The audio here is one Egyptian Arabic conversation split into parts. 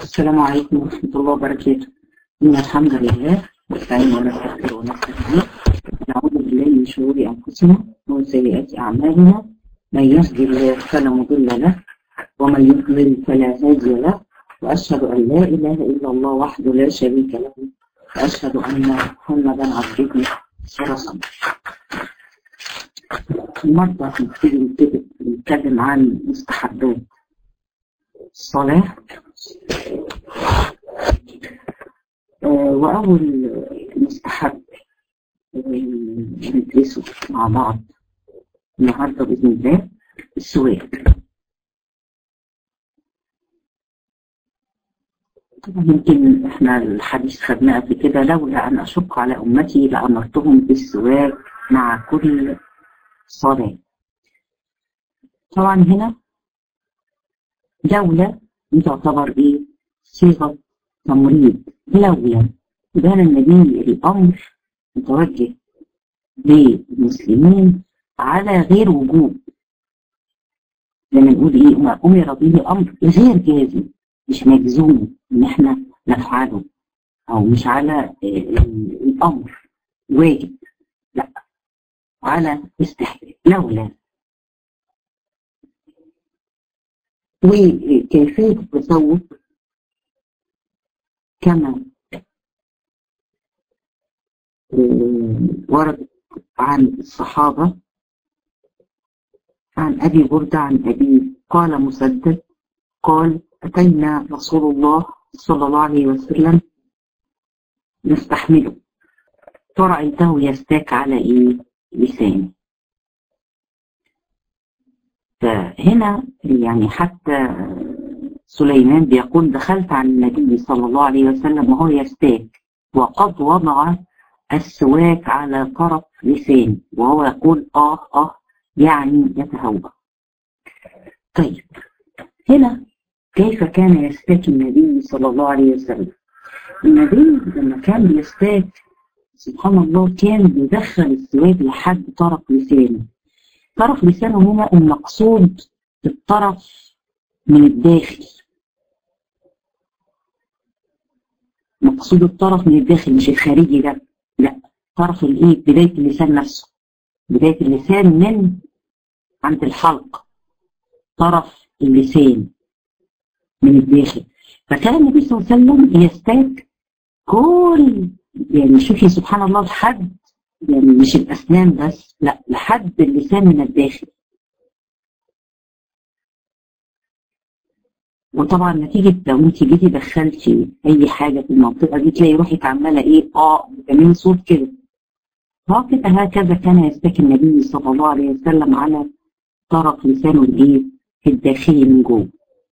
السلام عليكم ورحمة الله وبركاته إن الحمد لله نستعين ونستغفر ونستهديه نعوذ بالله من شرور أنفسنا ومن سيئات أعمالنا من يهدي الله فلا مضل له ومن يضلل فلا هادي له وأشهد أن لا إله إلا الله وحده لا شريك له وأشهد أن محمدا عبده ورسوله النهارده هنبتدي نتكلم عن مستحبات الصلاة آه، وأول مستحب آه، ندرسه مع بعض النهارده بإذن الله السواك طبعا يمكن احنا الحديث خدناه قبل كده لولا أن أشق على أمتي لأمرتهم بالسواك مع كل صلاة طبعا هنا لولا دي تعتبر ايه صيغة تمريض لولا كان النبي الأمر متوجه للمسلمين على غير وجوب لما نقول ايه أمر به أمر غير جازم مش مجزوم إن احنا نفعله أو مش على الأمر واجب لا على استحباب لولا وكيفية التصوف كما ورد عن الصحابة عن أبي بردة عن أبي قال مسدد قال أتينا رسول الله صلى الله عليه وسلم نستحمله فرأيته يستاك على إيه لسانه فهنا يعني حتى سليمان بيقول دخلت على النبي صلى الله عليه وسلم وهو يستاك وقد وضع السواك على طرف لسانه وهو يقول آه آه يعني يتهوى طيب هنا كيف كان يستاك النبي صلى الله عليه وسلم النبي لما كان بيستاك سبحان الله كان بيدخل السواك لحد طرف لسانه طرف لسانه هنا المقصود الطرف من الداخل مقصود الطرف من الداخل مش الخارجي ده لا طرف الايه بداية اللسان نفسه بداية اللسان من عند الحلق طرف اللسان من الداخل فكان النبي صلى الله عليه وسلم يستاك كل يعني شوفي سبحان الله لحد يعني مش الأسنان بس لا لحد اللسان من الداخل وطبعا نتيجة لو انت جيتي دخلتي أي حاجة في المنطقة دي تلاقي روحك عمالة إيه آه بتعملي صوت كده هكذا هكذا كان يستكي النبي صلى الله عليه وسلم على طرف لسانه الإيه في الداخلي من جوه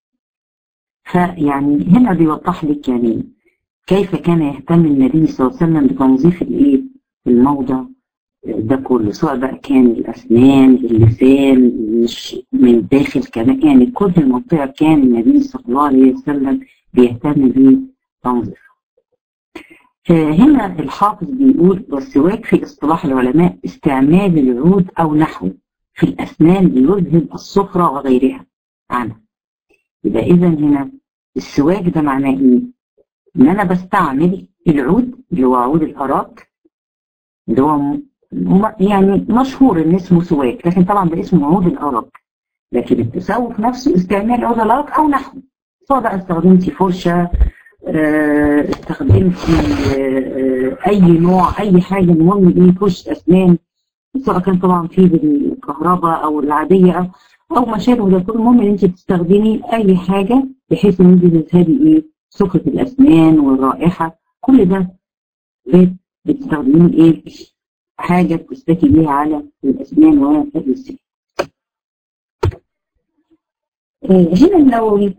فيعني هنا بيوضح لك يعني كيف كان يهتم النبي صلى الله عليه وسلم بتنظيف الايه الموضع ده كله سواء بقى كان الاسنان اللسان مش من الداخل كمان يعني كل المنطقه كان النبي صلى الله عليه وسلم بيهتم بتنظيفها فهنا الحافظ بيقول والسواك في اصطلاح العلماء استعمال العود او نحوه في الاسنان ليذهب الصفرة وغيرها عنها يبقى اذا هنا السواك ده معناه ايه؟ ان انا بستعمل العود اللي هو عود الاراك اللي هو يعني مشهور ان اسمه سواك لكن طبعا ده اسمه عود الاراك لكن التسوق نفسه استعمال عود الاراك او نحوه سواء بقى استخدمتي فرشه استخدمتي اي نوع اي حاجه المهم ايه فرشه اسنان سواء كان طبعا في بالكهرباء او العاديه او ما شابه ده كله المهم ان انت تستخدمي اي حاجه بحيث ان انت تذهبي ايه سكر الأسنان والرائحة كل ده بتستخدمين إيه حاجة بتستكي بيها على الأسنان واللسان هنا النووي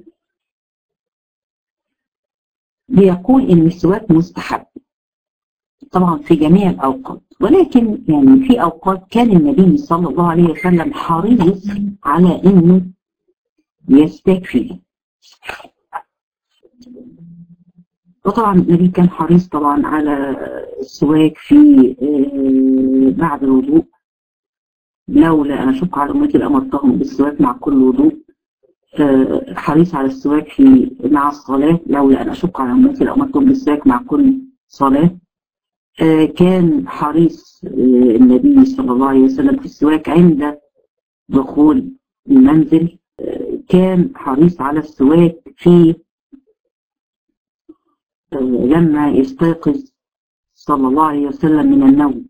بيقول إن السواك مستحب طبعا في جميع الأوقات ولكن يعني في أوقات كان النبي صلى الله عليه وسلم حريص على إنه يستاك فيها وطبعا النبي كان حريص طبعا على السواك في بعد الوضوء لولا أن أشق على أمتي لأمرتهم بالسواك مع كل وضوء حريص على السواك في مع الصلاة لولا أن أشق على أمتي لأمرتهم بالسواك مع كل صلاة كان حريص النبي صلى الله عليه وسلم في السواك عند دخول المنزل كان حريص على السواك في لما يستيقظ صلى الله عليه وسلم من النوم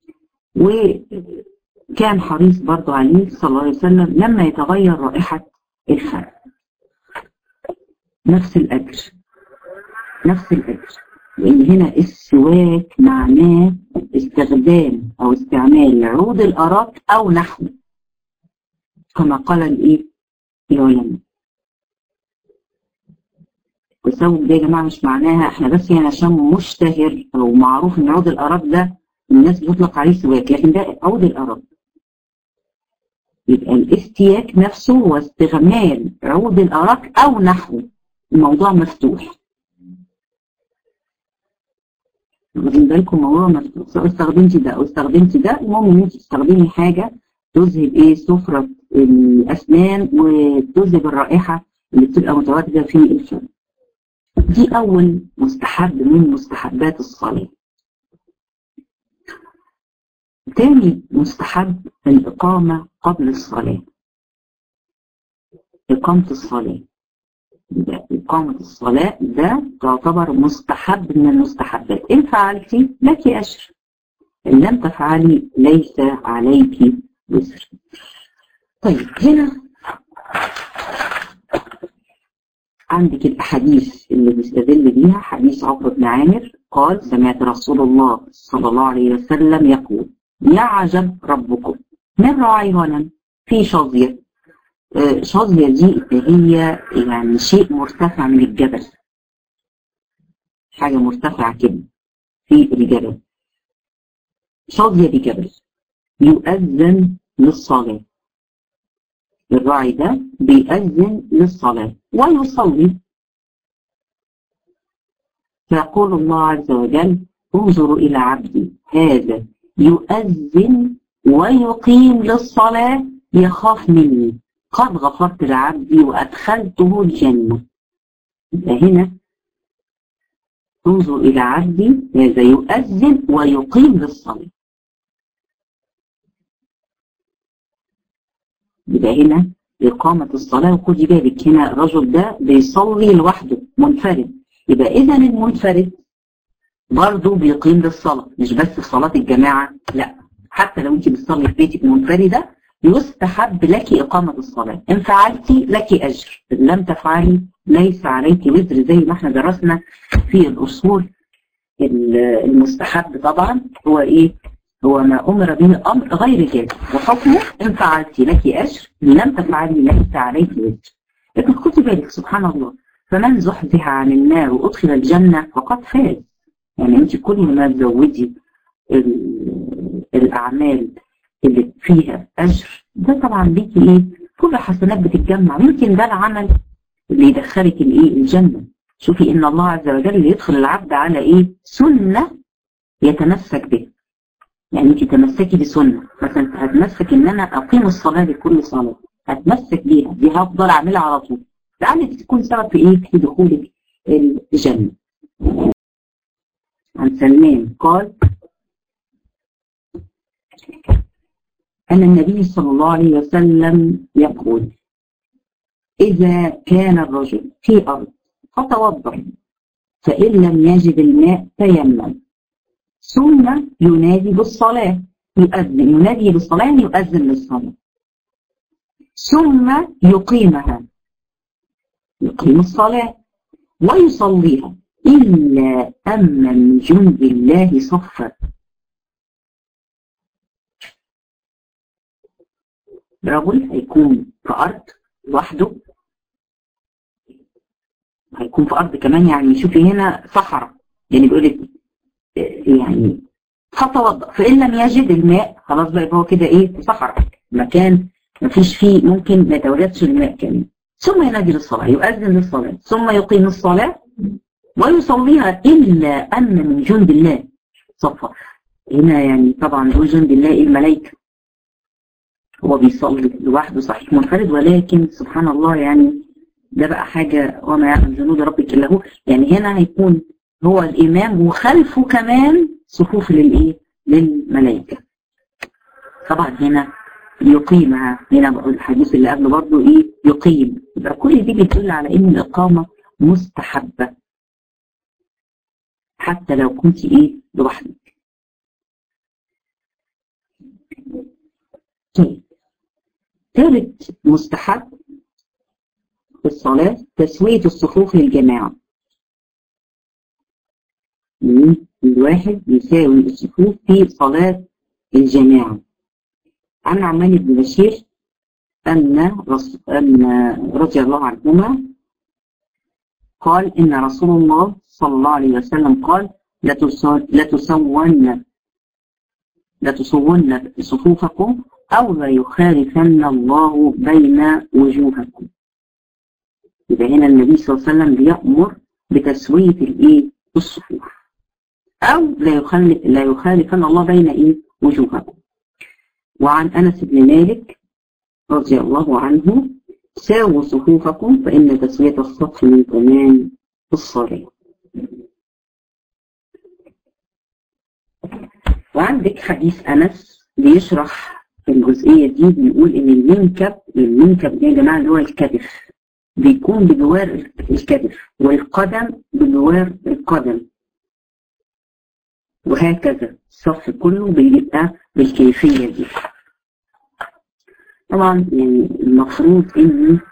وكان حريص برضو عليه صلى الله عليه وسلم لما يتغير رائحة الفم نفس الأجر نفس الأجر لأن هنا السواك معناه استخدام أو استعمال عود الأراك أو نحو كما قال الإيه العلماء والسبب ده يا جماعة مش معناها احنا بس يعني عشان مشتهر أو معروف إن عود الأراك ده الناس بتطلق عليه سواك لكن ده عود الأراك يبقى الاستياك نفسه هو استغمال عود الأراك أو نحوه الموضوع مفتوح واخدين بالكم الموضوع مفتوح سواء استخدمتي ده أو استخدمتي ده المهم إن أنت تستخدمي حاجة تذهب إيه سفرة الأسنان وتذهب الرائحة اللي بتبقى متواجدة في الفم دي أول مستحب من مستحبات الصلاة تاني مستحب الإقامة قبل الصلاة إقامة الصلاة إقامة الصلاة ده تعتبر مستحب من المستحبات إن فعلتي لك أجر إن لم تفعلي ليس عليك وزر طيب هنا عندك الأحاديث اللي بيستدل بيها حديث عقبة بن عامر قال سمعت رسول الله صلى الله عليه وسلم يقول يعجب ربكم من راعي غنم في شظية آه شظية دي هي يعني شيء مرتفع من الجبل حاجة مرتفعة كده في الجبل شظية بجبل يؤذن للصلاة الراعي ده بيأذن للصلاة ويصلي فيقول الله عز وجل انظروا إلى عبدي هذا يؤذن ويقيم للصلاة يخاف مني قد غفرت لعبدي وأدخلته الجنة هنا انظر إلى عبدي هذا يؤذن ويقيم للصلاة يبقى هنا إقامة الصلاة وخدي بالك هنا الرجل ده بيصلي لوحده منفرد يبقى إذا المنفرد برضه بيقيم للصلاة مش بس في صلاة الجماعة لا حتى لو انت بتصلي في بيتك منفردة يستحب لك إقامة الصلاة إن فعلتي لك أجر إن لم تفعلي ليس عليك وزر زي ما احنا درسنا في الأصول المستحب طبعا هو إيه هو ما أمر به أمر غير جاز وحكمه إن فعلتي لك أجر إن لم تفعلي ليس عليك وزر لكن خدي بالك سبحان الله فمن زحزح عن النار وأدخل الجنة فقد فاز يعني انت كل ما تزودي الاعمال اللي فيها اجر ده طبعا ليكي ايه كل حسنات بتتجمع يمكن ده العمل اللي يدخلك الايه الجنه شوفي ان الله عز وجل يدخل العبد على ايه سنه يتمسك بها يعني انت تمسكي بسنه مثلا هتمسك ان انا اقيم الصلاه لكل صلاه هتمسك بيها دي هفضل اعملها على طول لعلك تكون سبب في ايه في دخولك الجنه عن سلمان قال أن النبي صلى الله عليه وسلم يقول إذا كان الرجل في أرض فتوضأ فإن لم يجد الماء تيمم ثم ينادي بالصلاة يؤذن ينادي بالصلاة يؤذن للصلاة ثم يقيمها يقيم الصلاة ويصليها إلا أن من جند الله صفا رجل هيكون في أرض لوحده هيكون في أرض كمان يعني شوفي هنا صحراء يعني بيقول لك يعني فتوضأ فإن لم يجد الماء خلاص بقى هو كده إيه في صحراء مكان ما فيش فيه ممكن ما يتوجدش الماء كمان ثم ينادي للصلاة يؤذن للصلاة ثم يقيم الصلاة ويصليها إلا أن من جند الله صفا هنا يعني طبعا دول جند الله الملائكة هو بيصلي لوحده صحيح منفرد ولكن سبحان الله يعني ده بقى حاجة وما يعلم جنود ربك إلا هو يعني هنا هيكون هو الإمام وخلفه كمان صفوف للإيه؟ للملائكة طبعا هنا يقيمها هنا الحديث اللي قبله برضه إيه؟ يقيم يبقى كل دي بتدل على إن الإقامة مستحبة حتى لو كنت إيه لوحدك طيب ثالث مستحب في الصلاة تسوية الصفوف للجماعة الواحد يساوي الصفوف في صلاة الجماعة عن عمان بن بشير أن, رس... أن رضي الله عنهما قال إن رسول الله صلى الله عليه وسلم قال لتسون لتسون صفوفكم أو لا يخالفن الله بين وجوهكم يبقى هنا النبي صلى الله عليه وسلم بيأمر بتسوية الايه الصفوف او لا يخالف لا يخالفن الله بين ايه وجوهكم وعن انس بن مالك رضي الله عنه ساووا صفوفكم فان تسوية الصف من تمام الصلاة وعندك حديث انس بيشرح في الجزئية دي بيقول ان المنكب المنكب ده يا جماعة اللي هو الكتف بيكون بجوار الكتف والقدم بجوار القدم وهكذا الصف كله بيبقى بالكيفية دي طبعا يعني المفروض ان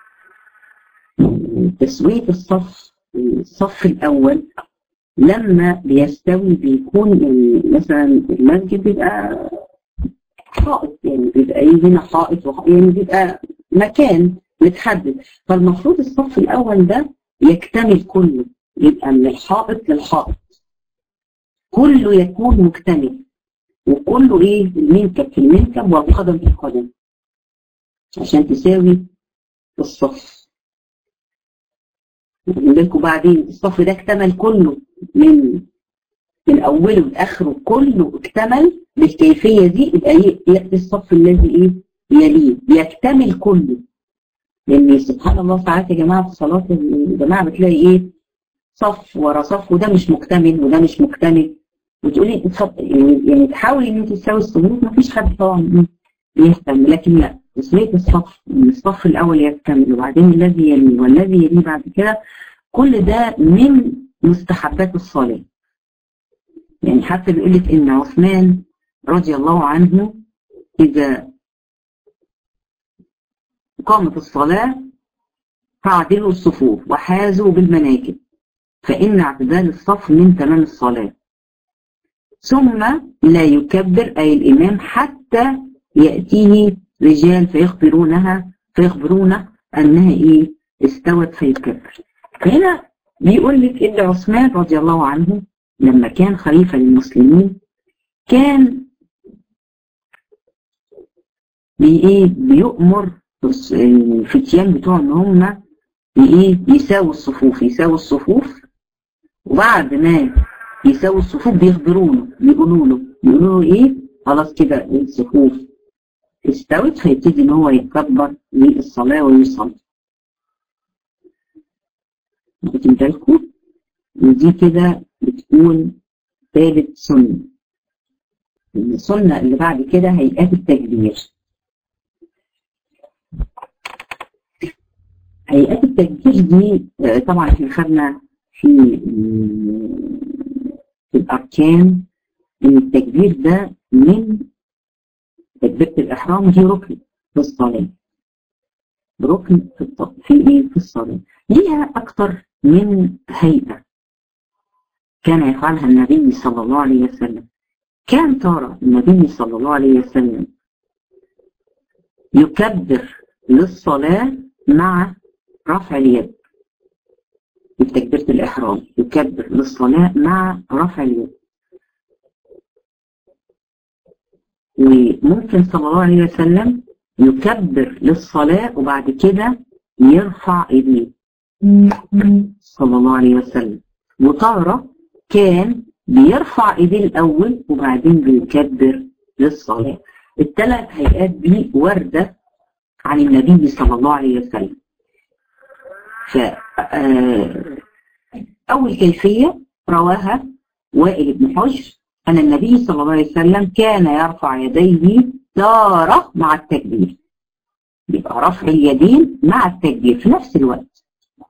تسوية الصف الصف الاول لما بيستوي بيكون يعني مثلا المسجد بيبقى حائط يعني بيبقى ايه هنا حائط يعني بيبقى مكان متحدد فالمفروض الصف الاول ده يكتمل كله يبقى من الحائط للحائط كله يكون مكتمل وكله ايه المنكب في المنكب والقدم في القدم عشان تساوي الصف بالكم بعدين الصف ده اكتمل كله من من اوله لاخره كله اكتمل بالكيفيه دي يبقى ياتي الصف الذي ايه يليه يكتمل كله لان سبحان الله ساعات يا جماعه في صلاه الجماعه بتلاقي ايه صف ورا صف وده مش مكتمل وده مش مكتمل وتقولي يعني يعني تحاولي ان انت تساوي الصفوف ما فيش حد طبعا يهتم لكن لا تسويه الصف الصف الاول يكتمل وبعدين الذي يليه والذي يليه بعد كده كل ده من مستحبات الصلاه يعني حتى بيقول لك ان عثمان رضي الله عنه اذا قامت الصلاة فاعدلوا الصفوف وحازوا بالمناكب فإن اعتدال الصف من تمام الصلاة ثم لا يكبر أي الإمام حتى يأتيه رجال فيخبرونها فيخبرونه أنها إيه استوت فيكبر فهنا بيقول لك إن عثمان رضي الله عنه لما كان خليفة للمسلمين كان بإيه بيؤمر الفتيان بتوع ان هم ايه يساووا الصفوف يساووا الصفوف وبعد ما يساووا الصفوف بيخبرونه بيقولوا له بيقولوا له ايه خلاص كده الصفوف استوت فيبتدي ان هو يتكبر للصلاه ويصلي واخدين بالكم ودي كده بتكون ثالث سنه السنه اللي بعد كده هيئات التكبير هيئات التكبير دي طبعا احنا خدنا في في الاركان ان التكبير ده من تكبيرة الاحرام دي ركن في الصلاة ركن في الط... في ايه في الصلاة ليها اكتر من هيئة كان يفعلها النبي صلى الله عليه وسلم كان ترى النبي صلى الله عليه وسلم يكبر للصلاة مع رفع اليد في تكبيرة الإحرام يكبر للصلاة مع رفع اليد وممكن صلى الله عليه وسلم يكبر للصلاة وبعد كده يرفع ايديه صلى الله عليه وسلم وطارة كان بيرفع ايديه الأول وبعدين بيكبر للصلاة الثلاث هيئات دي واردة عن النبي صلى الله عليه وسلم ف أول كيفية رواها وائل بن حجر أن النبي صلى الله عليه وسلم كان يرفع يديه تارة مع التكبير يبقى رفع اليدين مع التكبير في نفس الوقت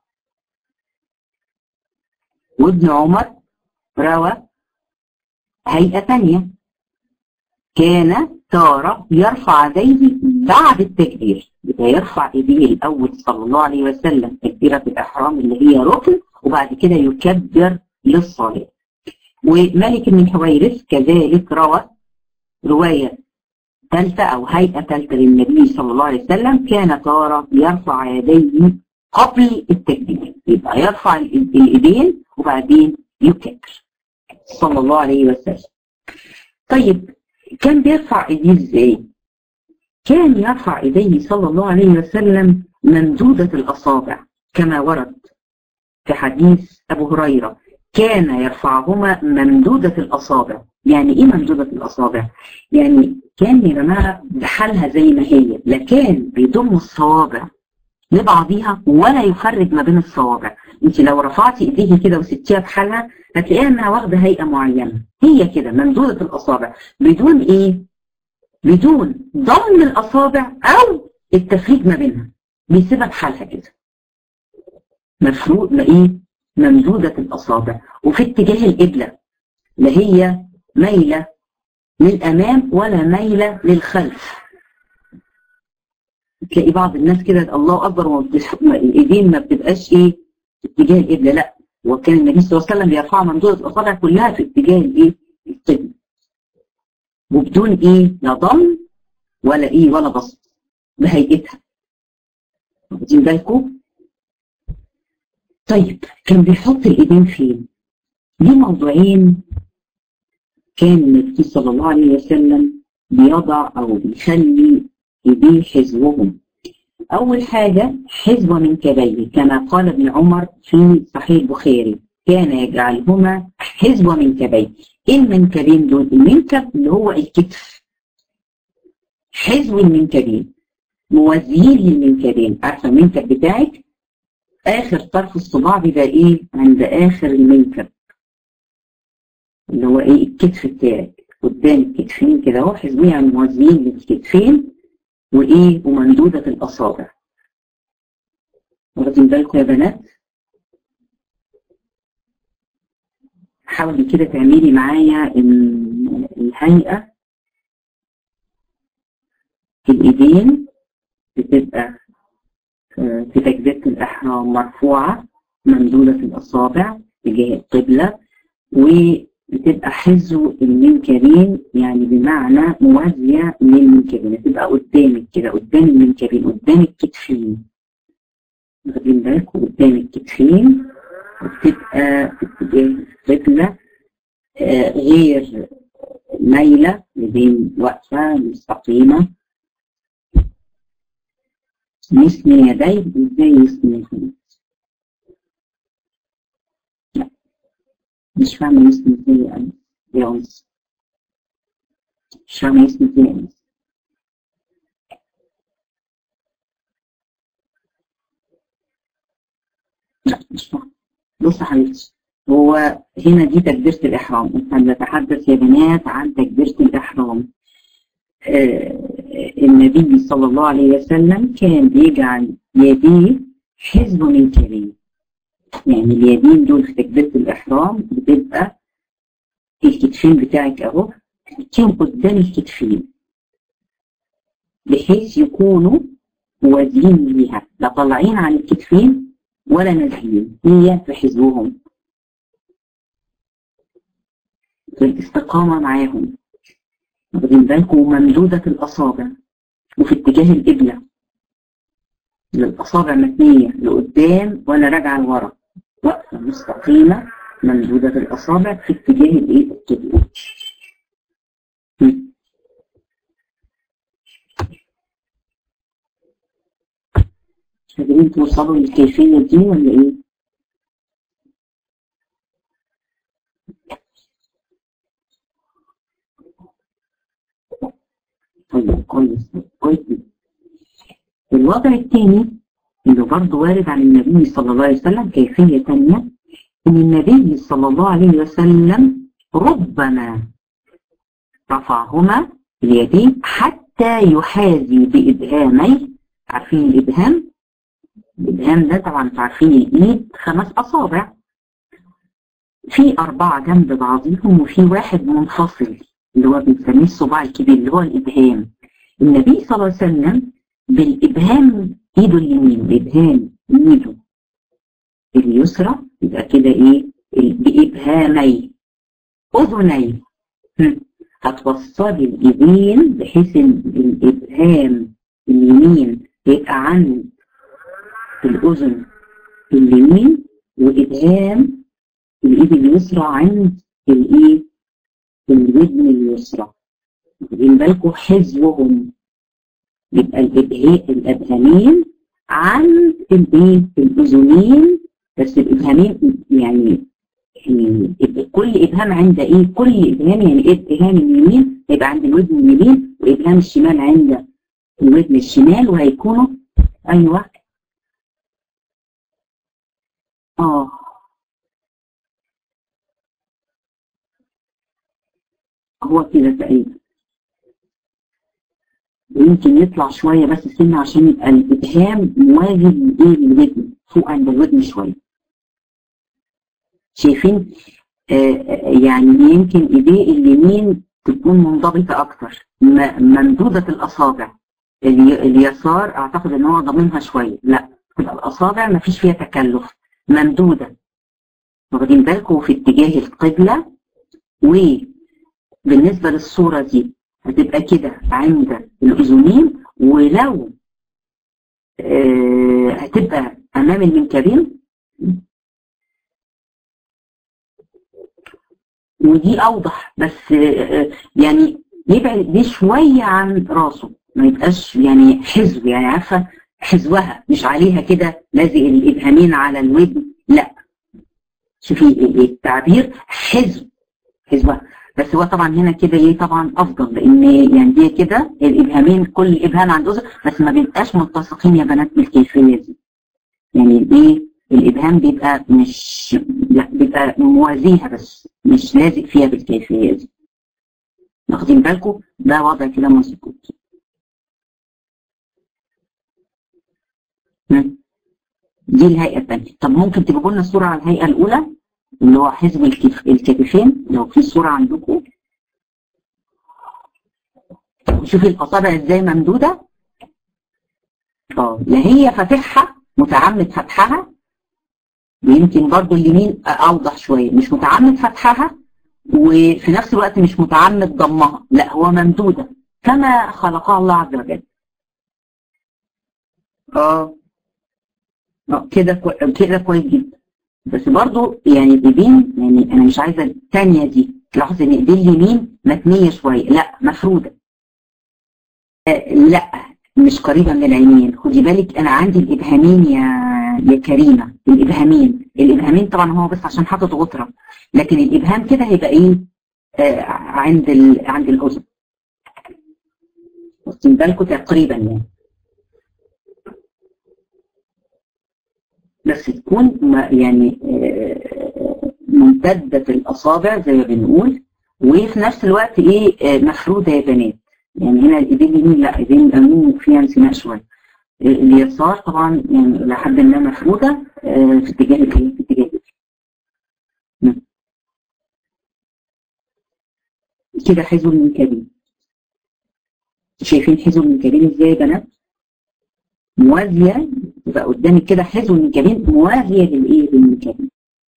وابن عمر روى هيئة ثانية كان تارة يرفع يديه بعد التكبير يبقى يرفع ايديه الاول صلى الله عليه وسلم تكبيرة الاحرام اللي هي ركن وبعد كده يكبر للصلاة ومالك بن حويرث كذلك روى رواية ثالثة أو هيئة ثالثة للنبي صلى الله عليه وسلم كان تارة يرفع يديه قبل التكبير يبقى يرفع الإيدين وبعدين يكبر صلى الله عليه وسلم طيب كان بيرفع ايديه ازاي؟ كان يرفع ايديه صلى الله عليه وسلم ممدودة الأصابع كما ورد في حديث أبو هريرة كان يرفعهما ممدودة الأصابع يعني إيه ممدودة الأصابع؟ يعني كان يا جماعة بحالها زي ما هي لا كان بيضم الصوابع لبعضيها ولا يفرج ما بين الصوابع انت لو رفعتي ايديكي كده وسبتيها بحالها هتلاقيها انها واخده هيئه معينه هي كده ممدوده الاصابع بدون ايه بدون ضم الاصابع او التفريج ما بينها بيسيبها بحالها كده مفروض ما ايه ممدوده الاصابع وفي اتجاه القبله لا هي مايله للامام ولا مايله للخلف تلاقي بعض الناس كده الله اكبر وما الايدين ما بتبقاش ايه في اتجاه القبله لا وكان النبي صلى الله عليه وسلم بيرفع ممدودة الاصابع كلها في اتجاه الايه القبله وبدون ايه لا ضم ولا ايه ولا بسط بهيئتها واخدين بالكم طيب كان بيحط الايدين فين دي موضوعين كان النبي صلى الله عليه وسلم بيضع او بيخلي ايديه حزوهم أول حاجة حزب منكبيه كما قال ابن عمر في صحيح البخاري كان يجعلهما حزب منكبيه ايه المنكبين دول؟ المنكب اللي هو الكتف حزب المنكبين موازيين للمنكبين عارفة المنكب بتاعك آخر طرف الصباع بيبقى إيه؟ عند آخر المنكب اللي هو إيه الكتف بتاعك قدام الكتفين كده أهو حزبين موازيين للكتفين وايه وممدودة الاصابع واخدين بالكم يا بنات حاولي كده تعملي معايا الهيئة في الايدين بتبقى في تكبيرة الاحرام مرفوعة ممدودة الاصابع تجاه القبلة بتبقى حزو المنكبين يعني بمعنى موازية للمنكبين بتبقى قدامك كده قدام المنكبين قدام الكتفين واخدين بالكم قدام الكتفين وبتبقى في اتجاه القبلة آه غير مايلة لبين واقفة مستقيمة مثل يديه ازاي يسمي يديه مش فاهمة اسمي ازاي أنا يا أنس مش فاهمة اسمي ازاي أنس لا مش فاهمة بص يا حبيبتي هو هنا دي تكبيرة الإحرام احنا بنتحدث يا بنات عن تكبيرة الإحرام آه النبي صلى الله عليه وسلم كان بيجعل يديه حزب من كبير يعني اليدين دول في تكبيرة الإحرام بتبقى الكتفين بتاعك أهو تحطيهم قدام الكتفين بحيث يكونوا موازيين ليها لا طالعين عن الكتفين ولا نازلين هي في حزبهم في الاستقامة معاهم واخدين بالكم ممدودة الأصابع وفي اتجاه القبلة الأصابع متنية لقدام ولا راجعة لورا واقفة مستقيمة ممدودة الأصابع في اتجاه الإيه القبلة قادرين توصلوا للكيفية دي ولا إيه؟ طيب كويس كويس الوضع الثاني اللي برضه وارد عن النبي صلى الله عليه وسلم كيفية ثانية إن النبي صلى الله عليه وسلم ربما رفعهما اليدين حتى يحاذي بإبهامي عارفين الإبهام؟ الإبهام ده طبعا عارفين الإيد خمس أصابع في أربعة جنب بعضهم وفي واحد منفصل اللي هو بنسميه الصباع الكبير اللي هو الإبهام النبي صلى الله عليه وسلم بالإبهام إيده اليمين بإبهام إيده اليسرى يبقى كده إيه بإبهامي أذني هتوصلي الإيدين بحيث إن الإبهام اليمين يبقى عند الأذن اليمين وإبهام الإيد اليسرى عند الإيه الودن اليسرى واخدين بالكم حزوهم يبقى الابهامين عن الايه الاذنين بس الابهامين يعني كل ابهام عند ايه كل ابهام يعني ابهام اليمين هيبقى عند الودن اليمين وابهام الشمال عند الودن الشمال وهيكونوا ايوه اه هو كده تقريبا يمكن يطلع شوية بس سنة عشان يبقى الإبهام موازي لإيه للودن فوق عند الودن شوية شايفين آه يعني يمكن إيديه اليمين تكون منضبطة أكتر ممدودة الأصابع اليسار أعتقد إن هو ضامنها شوية لا تبقى الأصابع ما فيش فيها تكلف ممدودة واخدين بالكم في اتجاه القبلة وبالنسبة للصورة دي هتبقى كده عند الأذنين ولو آه هتبقى أمام المنكبين ودي أوضح بس آه يعني يبعد دي شوية عن راسه ما يبقاش يعني حزو يعني عارفة حزوها مش عليها كده لازق الإبهامين على الودن لا شوفي التعبير حزو حزوها بس هو طبعا هنا كده ايه طبعا افضل لان يعني دي كده الابهامين كل ابهام عند اذن بس ما بيبقاش متسقين يا بنات بالكيفيه دي يعني ايه الابهام بيبقى مش لا بيبقى موازيها بس مش لازق فيها بالكيفيه دي واخدين بالكم ده وضع كده مظبوط دي الهيئه الثانيه طب ممكن تجيبوا لنا الصوره على الهيئه الاولى اللي هو حزب الكتفين لو في صورة عندكم شوفي الأصابع ازاي ممدودة اه لا هي فاتحها متعمد فتحها ويمكن برضو اليمين أوضح شوية مش متعمد فتحها وفي نفس الوقت مش متعمد ضمها لا هو ممدودة كما خلقها الله عز وجل اه كده كو... كده كويس جدا بس برضو يعني الايدين يعني انا مش عايزه الثانيه دي تلاحظ ان ايدين اليمين متنيه شويه لا مفروده آه لا مش قريبه من العينين خدي بالك انا عندي الابهامين يا يا كريمه الابهامين الابهامين طبعا هو بس عشان حاطط غطره لكن الابهام كده هيبقى ايه آه عند ال... عند الاذن واخدين بالكم تقريبا يعني بس تكون يعني ممتدة الأصابع زي ما بنقول وفي نفس الوقت إيه مفرودة يا بنات يعني هنا الإيدين اليمين لا إيدين اليمين فيها انسماء شوية اليسار طبعا يعني لحد ما مفرودة في اتجاه الإيه في اتجاه كده حزو المنكبين شايفين حزو المنكبين ازاي يا بنات؟ موازية يبقى قدامك كده حزو المنكبين موازية للإيه للمنكبين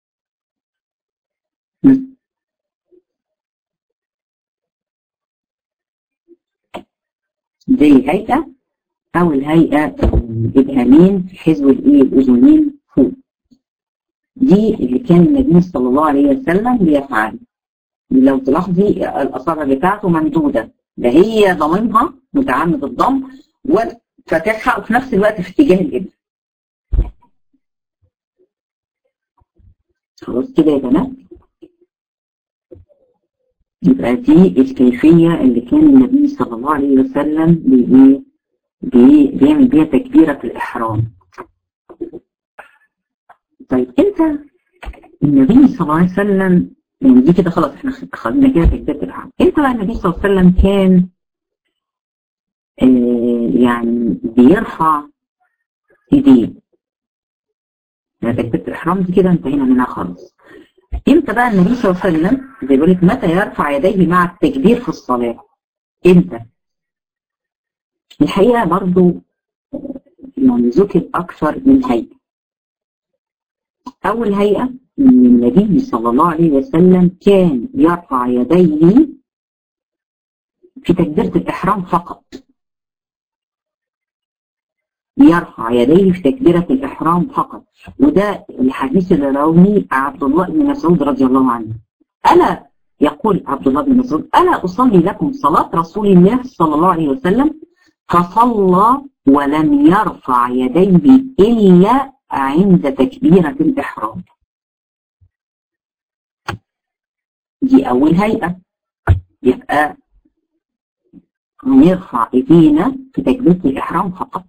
زي هيئة أو الهيئة الإبهامين حزو الإيه الأذنين فوق دي اللي كان النبي صلى الله عليه وسلم بيفعل لو تلاحظي الأصابع بتاعته ممدودة ده هي ضممها متعمد الضم وفاتحها وفي نفس الوقت في اتجاه الإبن خلاص كده يا بنات يبقى دي الكيفية اللي كان النبي صلى الله عليه وسلم بي بي بيعمل بيها تكبيرة الإحرام طيب انت النبي صلى الله عليه وسلم يعني دي كده خلاص احنا خدنا كده تكبيرة الإحرام انت بقى النبي صلى الله عليه وسلم كان آه يعني بيرفع ايديه يعني تكبيرة الإحرام دي كده انتهينا منها خالص امتى بقى النبي صلى الله عليه وسلم بيقول لك متى يرفع يديه مع التكبير في الصلاة امتى الحقيقة برضو يعني ذكر أكثر من هيئة أول هيئة أن النبي صلى الله عليه وسلم كان يرفع يديه في تكبيرة الإحرام فقط يرفع يديه في تكبيرة الإحرام فقط وده الحديث اللي رواه عبد الله بن مسعود رضي الله عنه ألا يقول عبد الله بن مسعود ألا أصلي لكم صلاة رسول الله صلى الله عليه وسلم فصلى ولم يرفع يديه إلا عند تكبيرة الإحرام دي أول هيئة يبقى نرفع ايدينا في تكبيرة الإحرام فقط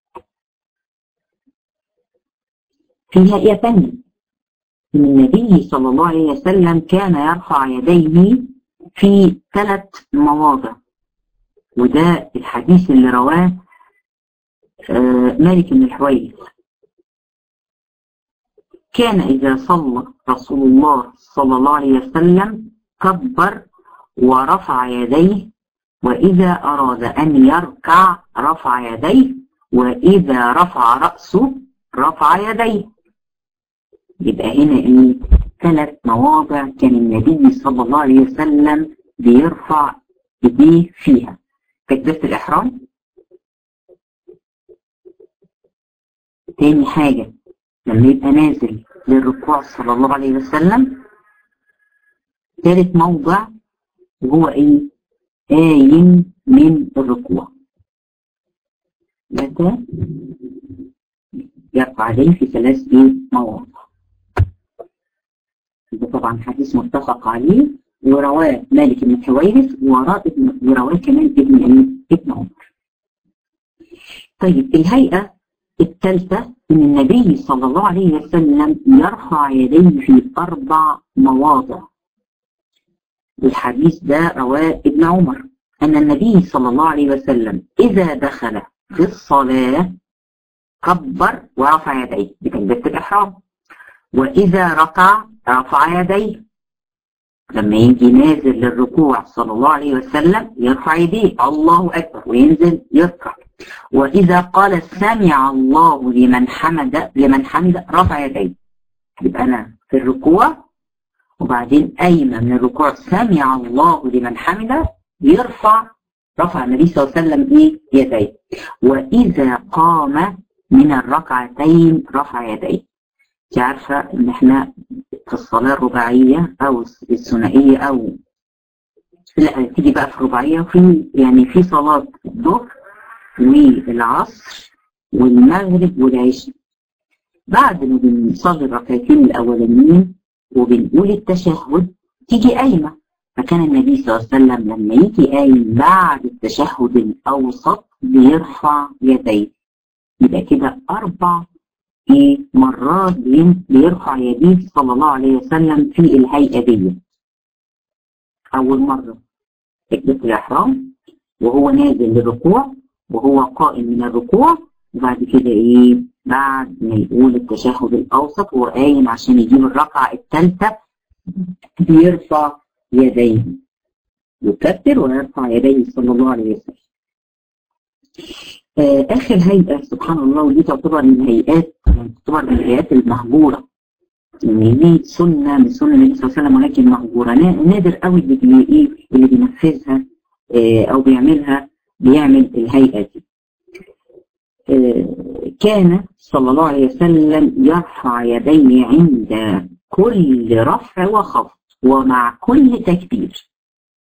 في هيئة ثانية إن النبي صلى الله عليه وسلم كان يرفع يديه في ثلاث مواضع وده الحديث اللي رواه مالك بن الحويرث كان إذا صلى رسول الله صلى الله عليه وسلم كبر ورفع يديه وإذا أراد أن يركع رفع يديه وإذا رفع رأسه رفع يديه يبقى هنا ايه ثلاث مواضع كان النبي صلى الله عليه وسلم بيرفع ايديه فيها تكبيرة الإحرام تاني حاجة لما يبقى نازل للركوع صلى الله عليه وسلم ثالث موضع وهو ايه قايم من الركوع متى يرفع عليه في ثلاث ايه مواضع ده طبعا حديث متفق عليه ورواه مالك بن حويرث ورواه كمان ابن ابن عمر. طيب الهيئة الثالثة ان النبي صلى الله عليه وسلم يرفع يديه في أربع مواضع. الحديث ده رواه ابن عمر أن النبي صلى الله عليه وسلم إذا دخل في الصلاة كبر ورفع يديه بتكبيرة الإحرام وإذا ركع رفع يديه لما يجي نازل للركوع صلى الله عليه وسلم يرفع يديه الله أكبر وينزل يركع وإذا قال سمع الله لمن حمد لمن حمد رفع يديه يبقى أنا في الركوع وبعدين قايمة من الركوع سمع الله لمن حمد يرفع رفع النبي صلى الله عليه وسلم إيه يديه وإذا قام من الركعتين رفع يديه انت عارفة ان احنا في الصلاة الرباعية او الثنائية او لا تيجي بقى في الرباعية وفي يعني في صلاة الظهر والعصر والمغرب والعشاء بعد ما بنصلي الركعتين الاولانيين وبنقول التشهد تيجي قايمة فكان النبي صلى الله عليه وسلم لما يجي قايم بعد التشهد الاوسط بيرفع يديه يبقى كده اربع ايه مرات بيرفع يديه صلى الله عليه وسلم في الهيئة دي أول مرة تكبيرة الإحرام وهو نازل للركوع وهو قائم من الركوع وبعد كده إيه بعد ما يقول التشهد الأوسط وهو قايم عشان يجيب الركعة الثالثة بيرفع يديه يكبر ويرفع يديه صلى الله عليه وسلم آخر هيئة سبحان الله ودي تعتبر من الهيئات تعتبر من الهيئات المهجورة يعني دي سنة من سنة النبي صلى الله عليه وسلم ولكن مهجورة نادر قوي اللي بي ايه اللي بينفذها آه أو بيعملها بيعمل الهيئة دي آه كان صلى الله عليه وسلم يرفع يديه عند كل رفع وخفض ومع كل تكبير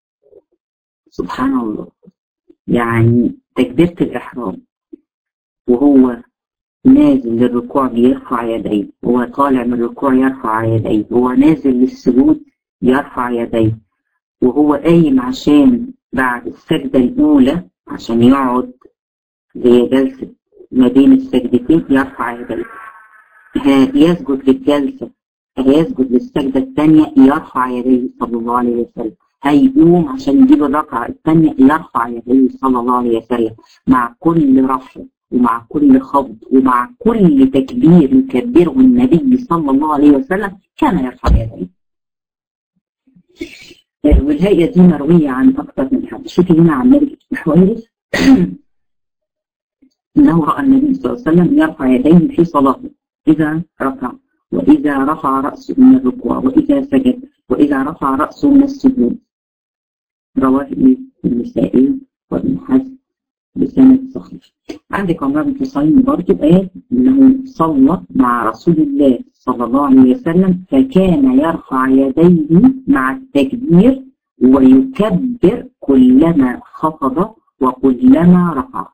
سبحان الله يعني تكبيرة الإحرام وهو نازل للركوع بيرفع يديه هو طالع من الركوع يرفع يديه هو نازل للسجود يرفع يديه وهو قايم عشان بعد السجدة الأولى عشان يقعد زي جلسة ما بين السجدتين يرفع يديه يسجد للجلسة هيسجد للسجدة الثانية يرفع يديه صلى الله عليه وسلم هيقوم عشان يجيب الركعة الثانية يرفع يديه صلى الله عليه وسلم مع كل رفع ومع كل خفض ومع كل تكبير يكبره النبي صلى الله عليه وسلم كان يرفع يديه والهيئة دي مروية عن أكثر من حد شوفي هنا عن مالك بن حويرث أنه رأى النبي صلى الله عليه وسلم يرفع يديه في صلاته إذا رفع وإذا رفع رأسه من الركوع وإذا سجد وإذا رفع رأسه من السجود رواه النسائي وابن حزم بسند صحيح عندك عمر بن حسين برضه قال انه صلى مع رسول الله صلى الله عليه وسلم فكان يرفع يديه مع التكبير ويكبر كلما خفض وكلما رفع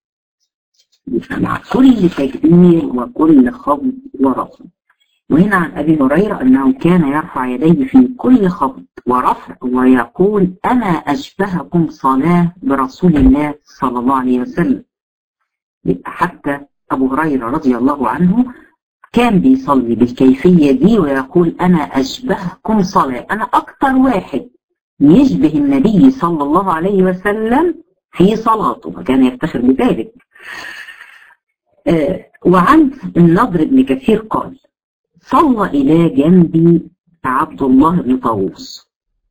مع كل تكبير وكل خفض ورفع وهنا عن أبي هريرة أنه كان يرفع يديه في كل خفض ورفع ويقول أنا أشبهكم صلاة برسول الله صلى الله عليه وسلم حتى أبو هريرة رضي الله عنه كان بيصلي بالكيفية دي ويقول أنا أشبهكم صلاة أنا أكتر واحد يشبه النبي صلى الله عليه وسلم في صلاته وكان يفتخر بذلك آه وعن النضر بن كثير قال صلى إلى جنبي عبد الله بن طاووس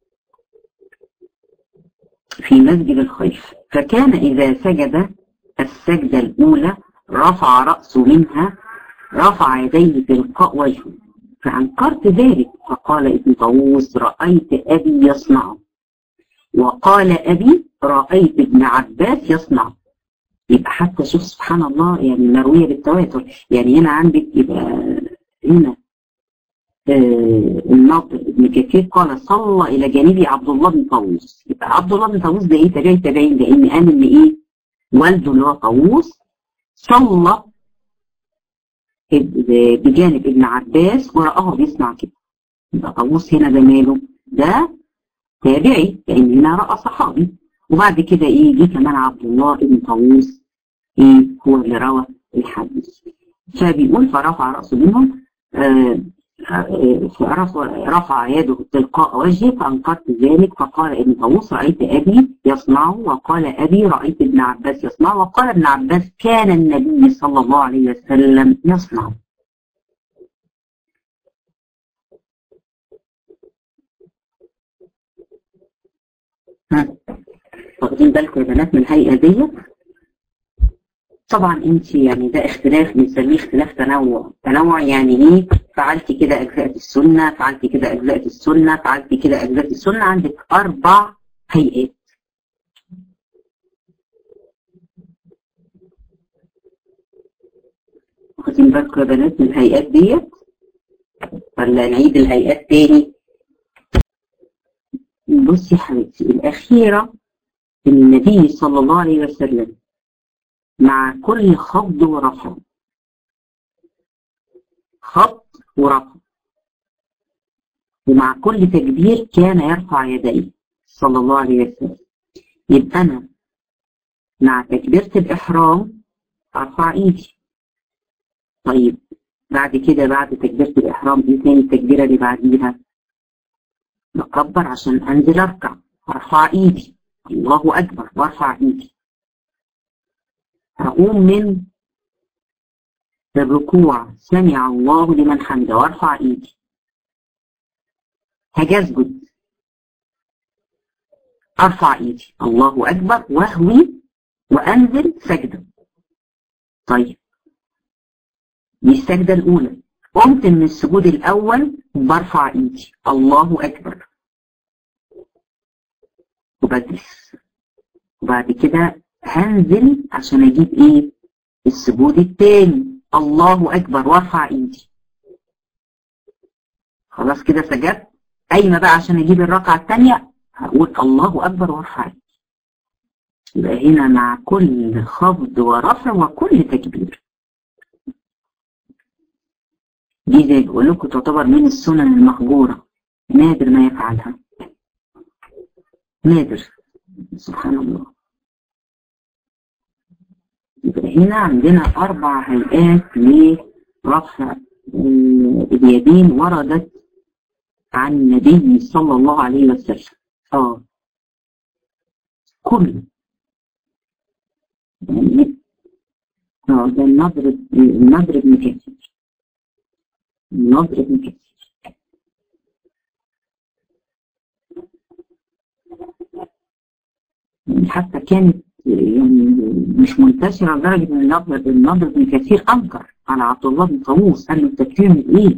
في مسجد الخيف فكان إذا سجد السجدة الأولى رفع رأسه منها رفع يديه تلقاء وجهه فأنكرت ذلك فقال ابن طاووس رأيت أبي يصنع وقال أبي رأيت ابن عباس يصنع يبقى حتى شوف سبحان الله يعني مروية بالتواتر يعني هنا عندك يبقى هنا آه الناطق ابن كثير قال صلى الى جانبي عبد الله بن طاووس يبقى عبد الله بن طاووس ده ايه تابعي تابعين لان قال ان ايه والده اللي هو طاووس صلى بجانب ابن عباس ورآه بيسمع كده يبقى طاووس هنا ده ماله ده تابعي لان هنا رأى صحابي وبعد كده ايه جه كمان عبد الله بن طاووس ايه هو اللي روى الحديث فبيقول فرفع رأسه منهم آه رفع يده تلقاء وجهه فانكرت ذلك فقال ابن طاووس رايت ابي يصنعه وقال ابي رايت ابن عباس يصنعه وقال ابن عباس كان النبي صلى الله عليه وسلم يصنع واخدين بالكم يا بنات من الهيئه ديت طبعا انت يعني ده اختلاف بنسميه اختلاف تنوع تنوع يعني ايه فعلتي كده اجزاء السنه فعلتي كده اجزاء السنه فعلتي كده اجزاء السنه عندك اربع هيئات واخدين بالكم يا بنات من الهيئات ديت ولا نعيد الهيئات تاني بصي يا حبيبتي الاخيره ان النبي صلى الله عليه وسلم مع كل خفض ورفع خفض ورفع ومع كل تكبير كان يرفع يديه صلى الله عليه وسلم يبقى أنا مع تكبيرة الإحرام أرفع إيدي طيب بعد كده بعد تكبيرة الإحرام إيه تاني التكبيرة اللي بعديها بكبر عشان أنزل أركع أرفع إيدي الله أكبر وأرفع إيدي هقوم من الركوع سمع الله لمن حمده وارفع ايدي هاجي اسجد ارفع ايدي الله اكبر واهوي وانزل سجده طيب دي السجده الاولى قمت من السجود الاول برفع ايدي الله اكبر وبجلس وبعد كده هنزل عشان اجيب ايه السجود التاني الله اكبر وارفع ايدي خلاص كده سجدت قايمه بقى عشان اجيب الركعه الثانيه هقول الله اكبر وارفع ايدي يبقى هنا مع كل خفض ورفع وكل تكبير دي زي بقول لكم تعتبر من السنن المهجوره نادر ما يفعلها نادر سبحان الله يبقى هنا عندنا أربع هيئات لرفع اليدين وردت عن النبي صلى الله عليه وسلم اه كل يعني اه ده النضر النضر ابن كثير النضر ابن كثير يعني حتى كانت يعني مش منتشرة لدرجة ان النضر النضر ابن كثير انكر على عبد الله بن طاووس قال له انت بتعمل ايه؟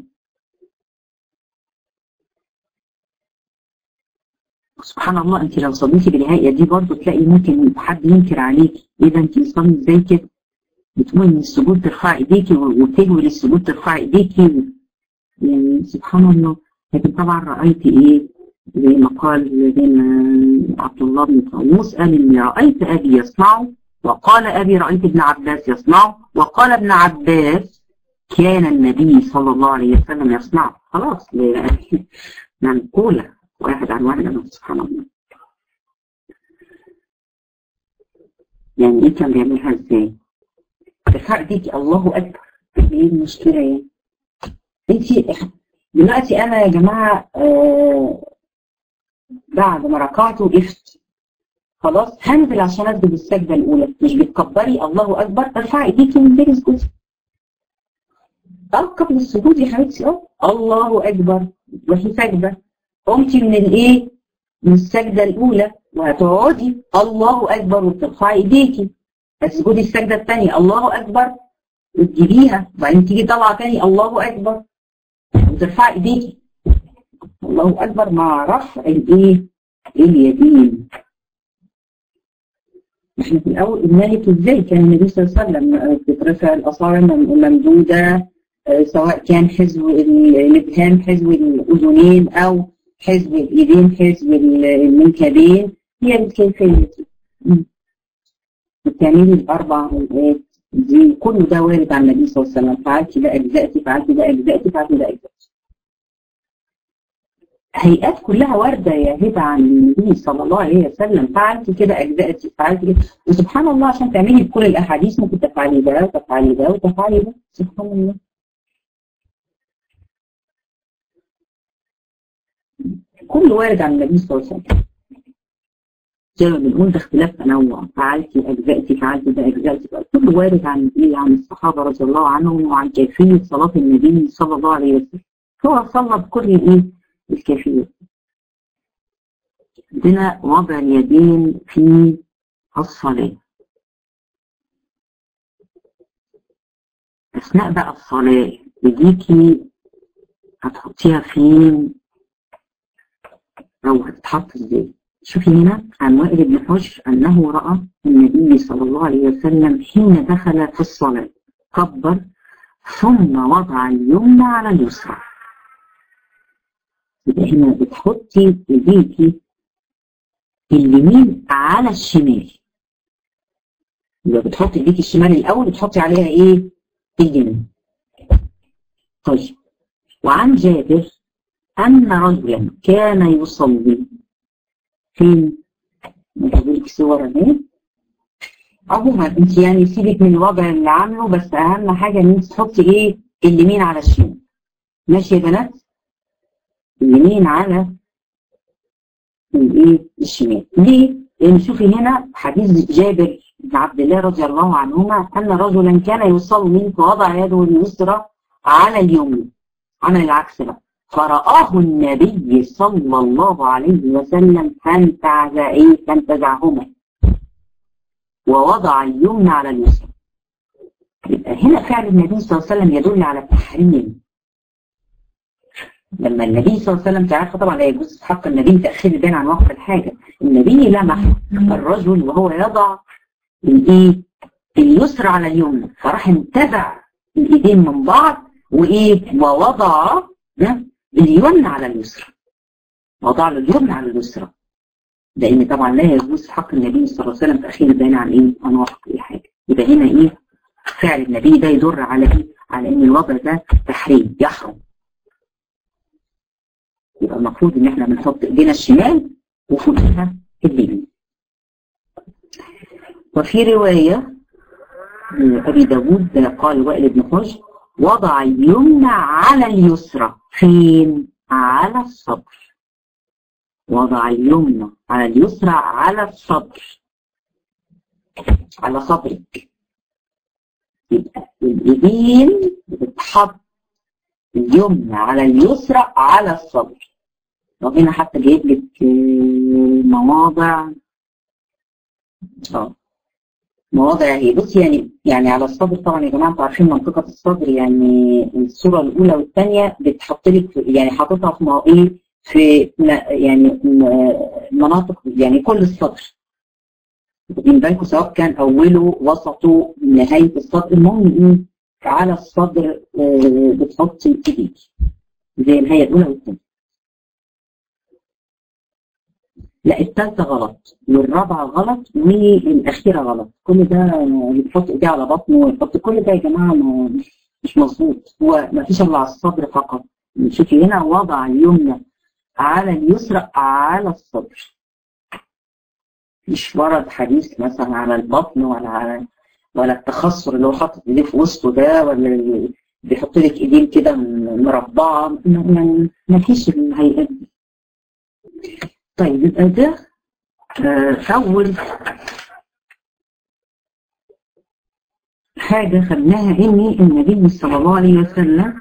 سبحان الله انت لو صليتي بالهيئه دي برضه تلاقي ممكن حد ينكر عليكي ايه ده انت بتصلي ازاي كده؟ بتقول ان السجود ترفع ايديكي وتجوي للسجود ترفع ايديكي يعني سبحان الله لكن طبعا رايت ايه زي ما قال بين عبد الله بن طاووس قال اني رايت ابي يصنعه وقال ابي رايت ابن عباس يصنعه وقال ابن عباس كان النبي صلى الله عليه وسلم يصنعه خلاص منقوله واحد عن واحد سبحان الله يعني ايه كان بيعملها ازاي؟ ارفع ايديكي الله اكبر ايه المشكله يعني؟ انت دلوقتي انا يا جماعه آه بعد ما ركعت وقفت خلاص هنزل عشان اسجد السجده الاولى مش بتكبري الله اكبر ارفعي ايديكي من غير اسجود اه قبل السجود يا حبيبتي اه الله اكبر وهي سجده قمتي من الايه؟ من السجده الاولى وهتقعدي الله اكبر وترفعي ايديكي هتسجدي السجده الثانيه الله اكبر وتجيبيها وبعدين تيجي طالعه ثاني الله اكبر وترفعي ايديكي الله اكبر مع رفع الايه؟ اليدين احنا في الاول قلنا لك ازاي كان النبي صلى الله عليه وسلم بترفع الاصابع ممدوده سواء كان حزو الابهام حزو الاذنين او حزب الايدين حزب المنكبين هي الكيفيه بتعملي الاربع هيئات دي كل ده وارد عن النبي صلى الله عليه وسلم فعلتي ده اجزائتي فعلتي ده اجزائتي فعلتي ده اجزائتي هيئات كلها وارده يا هبه عن النبي صلى الله عليه وسلم فعلتي كده اجزائتي فعلتي كده وسبحان الله عشان تعملي بكل الاحاديث ممكن تفعلي ده وتفعلي ده وتفعلي ده سبحان الله كل وارد عن النبي صلى الله عليه وسلم زي ما بنقول ده اختلاف تنوع فعلتي اجزائتي فعلتي ده اجزائتي كل وارد عن ايه عن الصحابه رضي الله عنهم وعن كيفيه صلاه النبي صلى الله عليه وسلم هو صلى بكل الايه الكيفيه عندنا وضع اليدين في الصلاه اثناء بقى الصلاه ايديكي هتحطيها فين أو هتتحط إزاي؟ شوفي هنا عن وائل بن حجر أنه رأى النبي صلى الله عليه وسلم حين دخل في الصلاة كبر ثم وضع اليمنى على اليسرى يبقى هنا بتحطي ايديكي اليمين على الشمال يبقى بتحطي ايديكي الشمال الأول بتحطي عليها إيه؟ اليمين طيب وعن جابر أن رجلا كان يصلي فين؟ نجيب صور اهي عموما انت يعني سيبك من الوضع اللي عامله بس اهم حاجه ان انت تحطي ايه؟ اليمين على الشمال. ماشي يا بنات؟ اليمين على الايه؟ الشمال. ليه؟ لان شوفي هنا حديث جابر بن عبد الله رضي الله عنهما ان رجلا كان يصلي فوضع يده اليسرى على اليمين. عمل العكس بقى. فرآه النبي صلى الله عليه وسلم فانتزع ايه فانتزعهما ووضع اليمنى على اليسرى يبقى هنا فعل النبي صلى الله عليه وسلم يدل على التحريم لما النبي صلى الله عليه وسلم تعرف طبعا لا يجوز في حق النبي تأخير البيان عن وقت الحاجة النبي لمح الرجل وهو يضع الايه اليسرى على اليمنى فراح انتزع الايدين من بعض وايه ووضع اليمنى على اليسرى وضع له اليمنى على اليسرى لان طبعا لا يجوز في حق النبي صلى الله عليه وسلم تاخير البيان عن ايه عن وقت اي حاجه يبقى هنا ايه فعل النبي ده يدل على ايه على ان الوضع ده تحريم يحرم يبقى المفروض ان احنا بنحط ايدينا الشمال وفوقها اليمين وفي رواية أبي داود قال وائل بن حجر وضع اليمنى على اليسرى فين؟ على الصدر وضع اليمنى على اليسرى على الصدر على صدرك يبقى الايدين بتتحط اليمنى على اليسرى على الصدر وهنا حتى جايب لك مواضع اه مواضع هي بصي يعني يعني على الصدر طبعا يا جماعه انتوا عارفين منطقه الصدر يعني الصوره الاولى والثانيه بتحط لك يعني حاططها في ايه في يعني مناطق يعني كل الصدر واخدين بالكم سواء كان اوله وسطه نهايه الصدر المهم ايه على الصدر بتحطي ايديك زي الهيئه الاولى والثانيه لا الثالثه غلط والرابعه غلط والاخيره غلط كل ده بتحط ايديه على بطنه ويحط كل ده يا جماعه مش مظبوط هو ما فيش الا على الصدر فقط شوفي هنا وضع اليمنى على اليسرى على الصدر مش ورد حديث مثلا على البطن ولا على ولا التخصر اللي هو حاطط ايديه في وسطه ده ولا بيحط لك ايدين كده مربعه يعني ما فيش الهيئات دي طيب يبقى ده اول حاجه خدناها ان النبي صلى الله عليه وسلم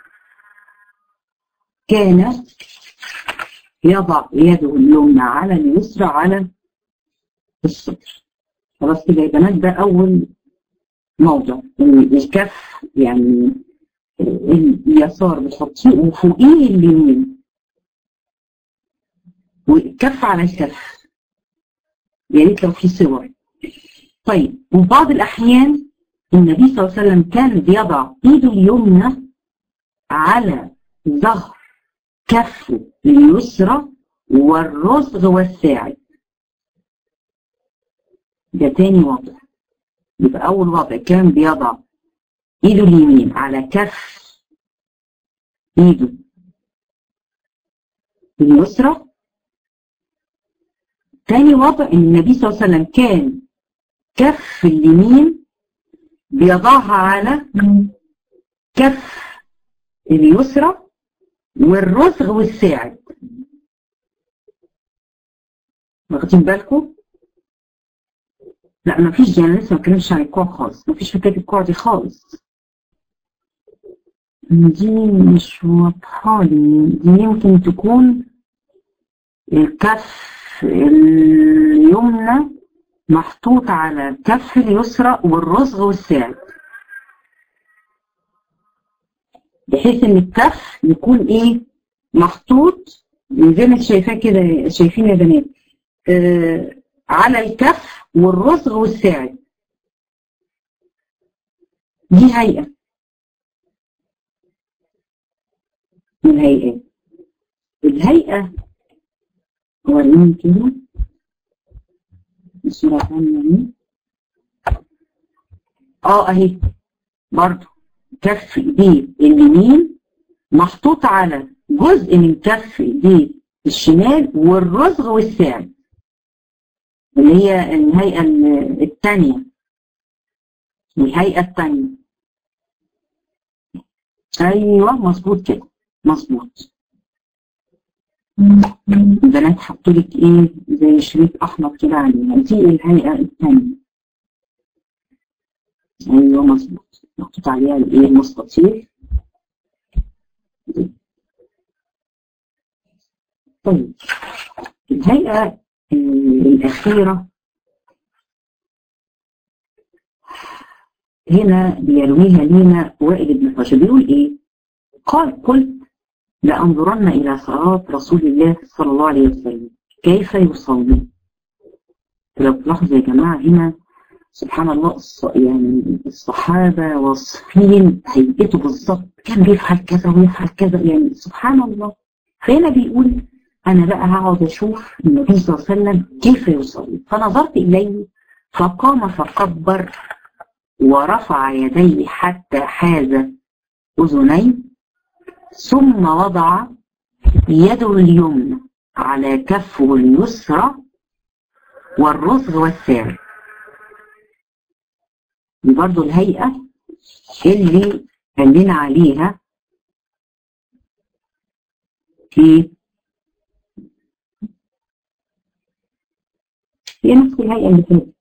كان يضع يده اليمنى على اليسرى على الصدر خلاص كده يا بنات ده اول موضع الكف يعني اليسار بتحطيه وفوقيه اليمين والكف على الكف يا ريت لو في صور طيب وبعض الاحيان النبي صلى الله عليه وسلم كان بيضع ايده اليمنى على ظهر كفه اليسرى والرزغ والساعد ده تاني وضع يبقى أول وضع كان بيضع إيده اليمين على كف إيده اليسرى تاني وضع إن النبي صلى الله عليه وسلم كان كف اليمين بيضعها على كف اليسرى والرزغ والساعد واخدين بالكم؟ لا ما فيش يعني لسه ما اتكلمش عن الكوع خالص ما فيش حكايه الكوع دي خالص دي مش واضحه لي دي يمكن تكون الكف اليمنى محطوط على الكف اليسرى والرزغ والساعد بحيث ان الكف يكون ايه محطوط زي ما انت شايفاه كده شايفين يا بنات آه على الكف والرزغ والساعد دي هيئة من الهيئات الهيئة وريني كده الصورة الثانية اه اهي برضو كف ايديه اليمين محطوط على جزء من كف ايديه الشمال والرزغ والساعد اللي هي الهيئة الثانية الهيئة الثانية ايوه مظبوط كده مظبوط البنات حطوا لك ايه زي شريط احمر كده عليها دي الهيئة الثانية ايوه مظبوط محطوط عليها الايه المستطيل طيب الهيئة الأخيرة هنا بيرويها لينا وائل بن حجر بيقول إيه؟ قال قلت لأنظرن إلى صلاة رسول الله صلى الله عليه وسلم كيف يصلي؟ لو تلاحظوا يا جماعة هنا سبحان الله يعني الصحابة واصفين هيئته بالظبط كان بيفعل كذا ويفعل كذا يعني سبحان الله فهنا بيقول أنا بقى هقعد أشوف النبي صلى الله عليه وسلم كيف يصلي فنظرت إليه فقام فكبر ورفع يديه حتى حاز أذنيه ثم وضع يده اليمنى على كفه اليسرى والرزغ والساعد دي برضو الهيئة اللي قلنا عليها في هي نفس الهيئة اللي فاتت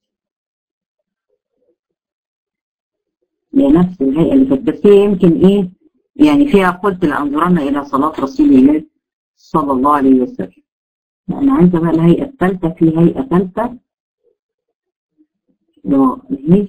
هي نفس الهيئة اللي فاتت بس هي يمكن ايه يعني فيها قلت لأنظرنا إلى صلاة رسول الله صلى الله عليه وسلم أنا عايزة بقى الهيئة الثالثة في هيئة ثالثة هي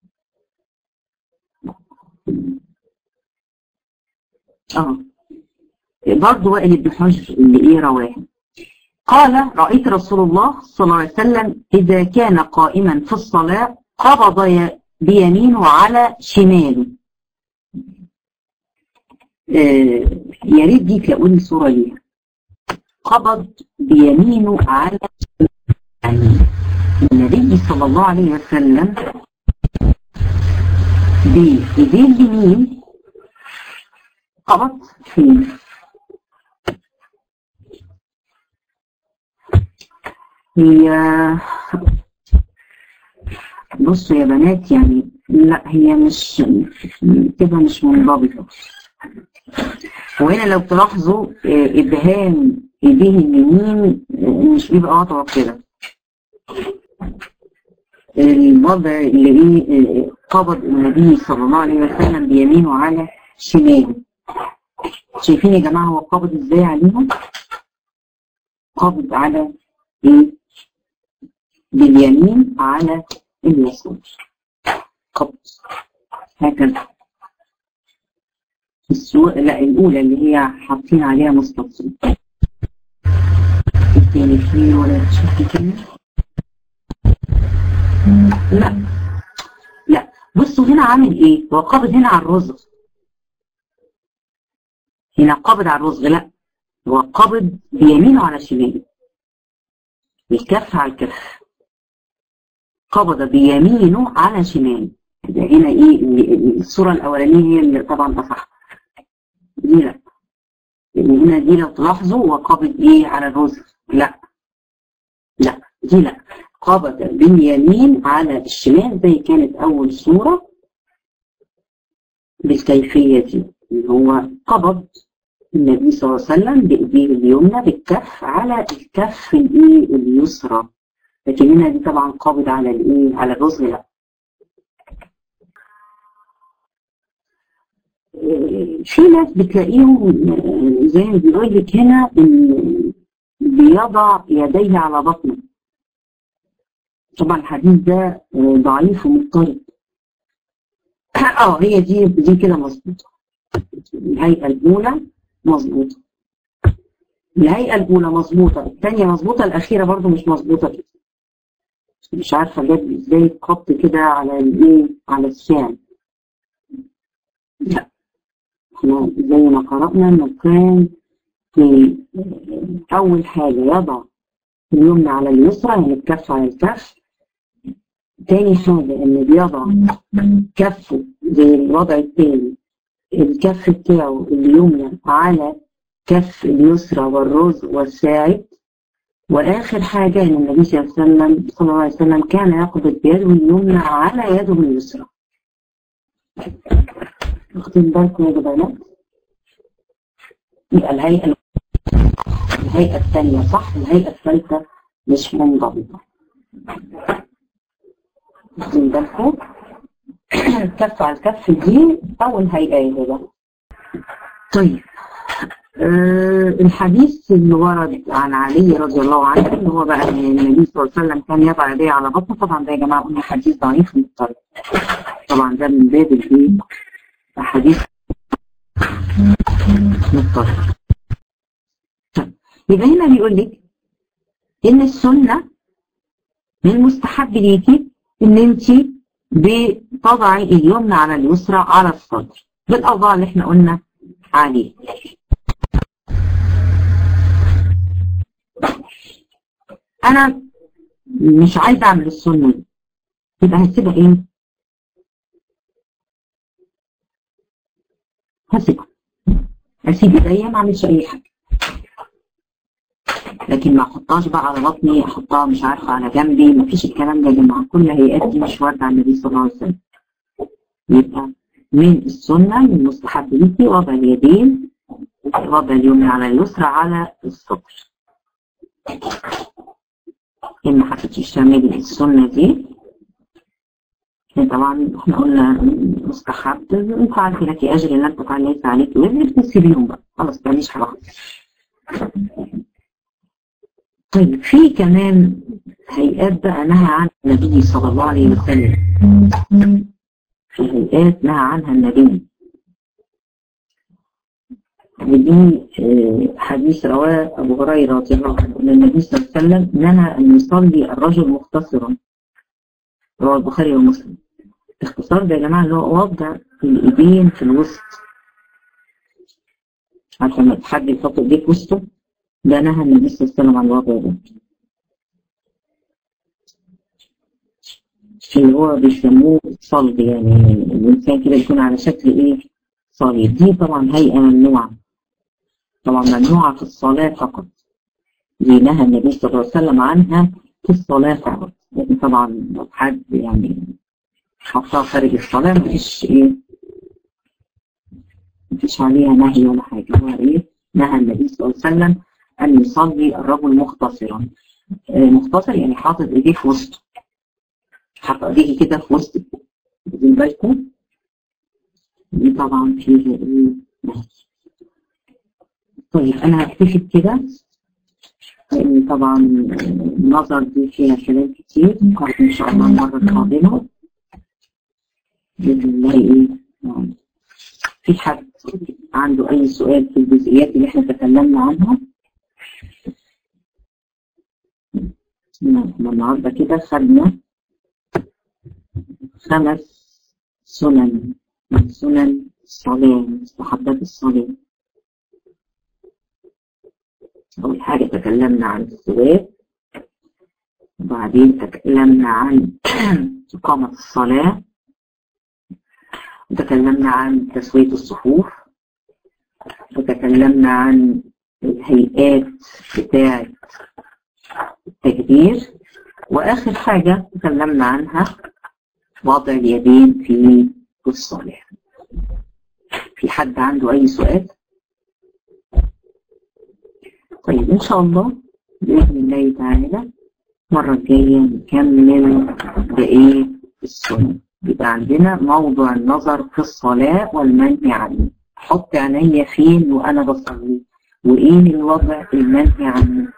اه برضه وائل بن حجر اللي ايه رواه قال رأيت رسول الله صلى الله عليه وسلم إذا كان قائما في الصلاة قبض بيمينه على شماله آه يا ريت دي تلاقوا لي صورة ليها قبض بيمينه على يعني النبي صلى الله عليه وسلم بإيديه اليمين قبض فين هي بصوا يا بنات يعني لا هي مش كده مش منضبطة وهنا لو تلاحظوا ابهام ايديه اليمين مش بيبقى قطع كده الوضع اللي ايه قبض النبي صلى الله عليه وسلم بيمينه على شماله شايفين يا جماعه هو قبض ازاي عليهم قبض على ايه باليمين على اليسار قبض هكذا السوق لا الاولى اللي هي حاطين عليها مستطيل الثاني فيه ولا شفت كده لا لا بصوا هنا عامل ايه هو قابض هنا على الرزق هنا قابض على الرزق لا هو قابض بيمينه على شماله الكف على الكف قبض بيمينه على شماله هنا ايه الصورة الاولانية هي اللي طبعا اصح دي لا لان هنا دي لو تلاحظوا هو قابض ايه على الرزق لا لا دي لا قبض باليمين على الشمال زي كانت أول صورة بالكيفية دي اللي هو قبض النبي صلى الله عليه وسلم بإيديه اليمنى بالكف على الكف الإيه اليسرى لكن هنا دي طبعا قابض على الإيه على الرزق لا في ناس بتلاقيهم زي ما بيقول لك هنا إن بيضع يديه على بطنه طبعا الحديث ده ضعيف ومضطرب اه هي دي دي كده مظبوطه الهيئه الاولى مظبوطه الهيئه الاولى مظبوطه الثانيه مظبوطه الاخيره برضو مش مظبوطه كده مش عارفه جاب ازاي خط كده على الايه على الشام لا احنا زي ما قرانا انه كان في اول حاجه يضع اليمنى على اليسرى يعني الكف على الكف تاني حاجة إن بيضع كفه زي الوضع التاني الكف بتاعه اليمنى على كف اليسرى والرز والساعد وآخر حاجة إن النبي صلى الله عليه وسلم صلى الله عليه وسلم كان يقبض بيده اليمنى على يده اليسرى. واخدين بالكم يا بنات؟ يبقى الهيئة الهيئة الثانية صح الهيئة الثالثة مش منضبطة واخدين بالكم الكف على الكف دي أول هيئة يا طيب أه الحديث اللي ورد عن علي رضي الله عنه اللي هو بقى ان النبي صلى الله عليه وسلم كان يضع يديه على بطنه طبعا ده يا جماعه قلنا حديث ضعيف مضطرب طبعا ده من باب الايه حديث مضطرب يبقى هنا بيقول لك ان السنه من المستحب ليكي ان انت بتضعي اليمنى على اليسرى على الصدر بالاوضاع اللي احنا قلنا عليه انا مش عايزه اعمل السنه دي يبقى هسيبها ايه هسيبها اسيب ايديا ما اعملش اي حاجه لكن ما احطهاش بقى على بطني احطها مش عارفه على جنبي ما فيش الكلام ده يا جماعه كل هيئات دي مش وارده عن النبي صلى الله عليه وسلم يبقى من السنه من المستحب ليكي وضع اليدين وضع اليمنى على اليسرى على الصدر إن ما حبيتيش تعملي السنة دي طبعا احنا قلنا مستحب انت عارفه لك اجر ان انت ليس عليك وزر تسيبيهم بقى خلاص ما تعمليش حاجه طيب في كمان هيئات بقى نهى عنها النبي صلى الله عليه وسلم في هيئات نهى عنها النبي ودي حديث رواه أبو هريرة رضي الله عنه أن النبي صلى الله عليه وسلم نهى أن يصلي الرجل مختصرا رواه البخاري ومسلم الاختصار ده يا جماعة اللي هو وضع الإيدين في الوسط عشان لما حد يحط إيديه في وسطه ده نهى النبي صلى الله عليه وسلم عن الوضع ده اللي هو بيسموه صلب يعني الإنسان كده يكون على شكل إيه صليب دي طبعا هيئة ممنوعة طبعا ممنوعة في الصلاة فقط دي نهى النبي صلى الله عليه وسلم عنها في الصلاة فقط لكن طبعا لو حد يعني حطها خارج الصلاة مفيش ايه مفيش عليها نهي ولا حاجة هو ايه نهى النبي صلى الله عليه وسلم أن يصلي الرجل مختصرا مختصر يعني حاطط ايديه في وسطه حاطط ايديه كده في وسط واخدين بالكم دي طبعا فيها ايه نهي طيب انا هكتفي كده لان طبعا النظر دي فيها كلام كتير ان شاء الله المره القادمه باذن الله ايه يعني في حد عنده اي سؤال في الجزئيات اللي احنا تكلمنا عنها احنا النهارده كده خدنا خمس سنن من سنن الصلاة مستحبات الصلاة أول حاجة تكلمنا عن السواك وبعدين تكلمنا عن إقامة الصلاة وتكلمنا عن تسوية الصفوف وتكلمنا عن الهيئات بتاعة التكبير وآخر حاجة تكلمنا عنها وضع اليدين في الصالح في حد عنده أي سؤال؟ طيب إن شاء الله بإذن الله تعالى المرة الجاية نكمل بإيه السنة يبقى عندنا موضوع النظر في الصلاة والمنهي عنه حط عينيا فين وأنا بصلي وإيه الوضع المنهي عنه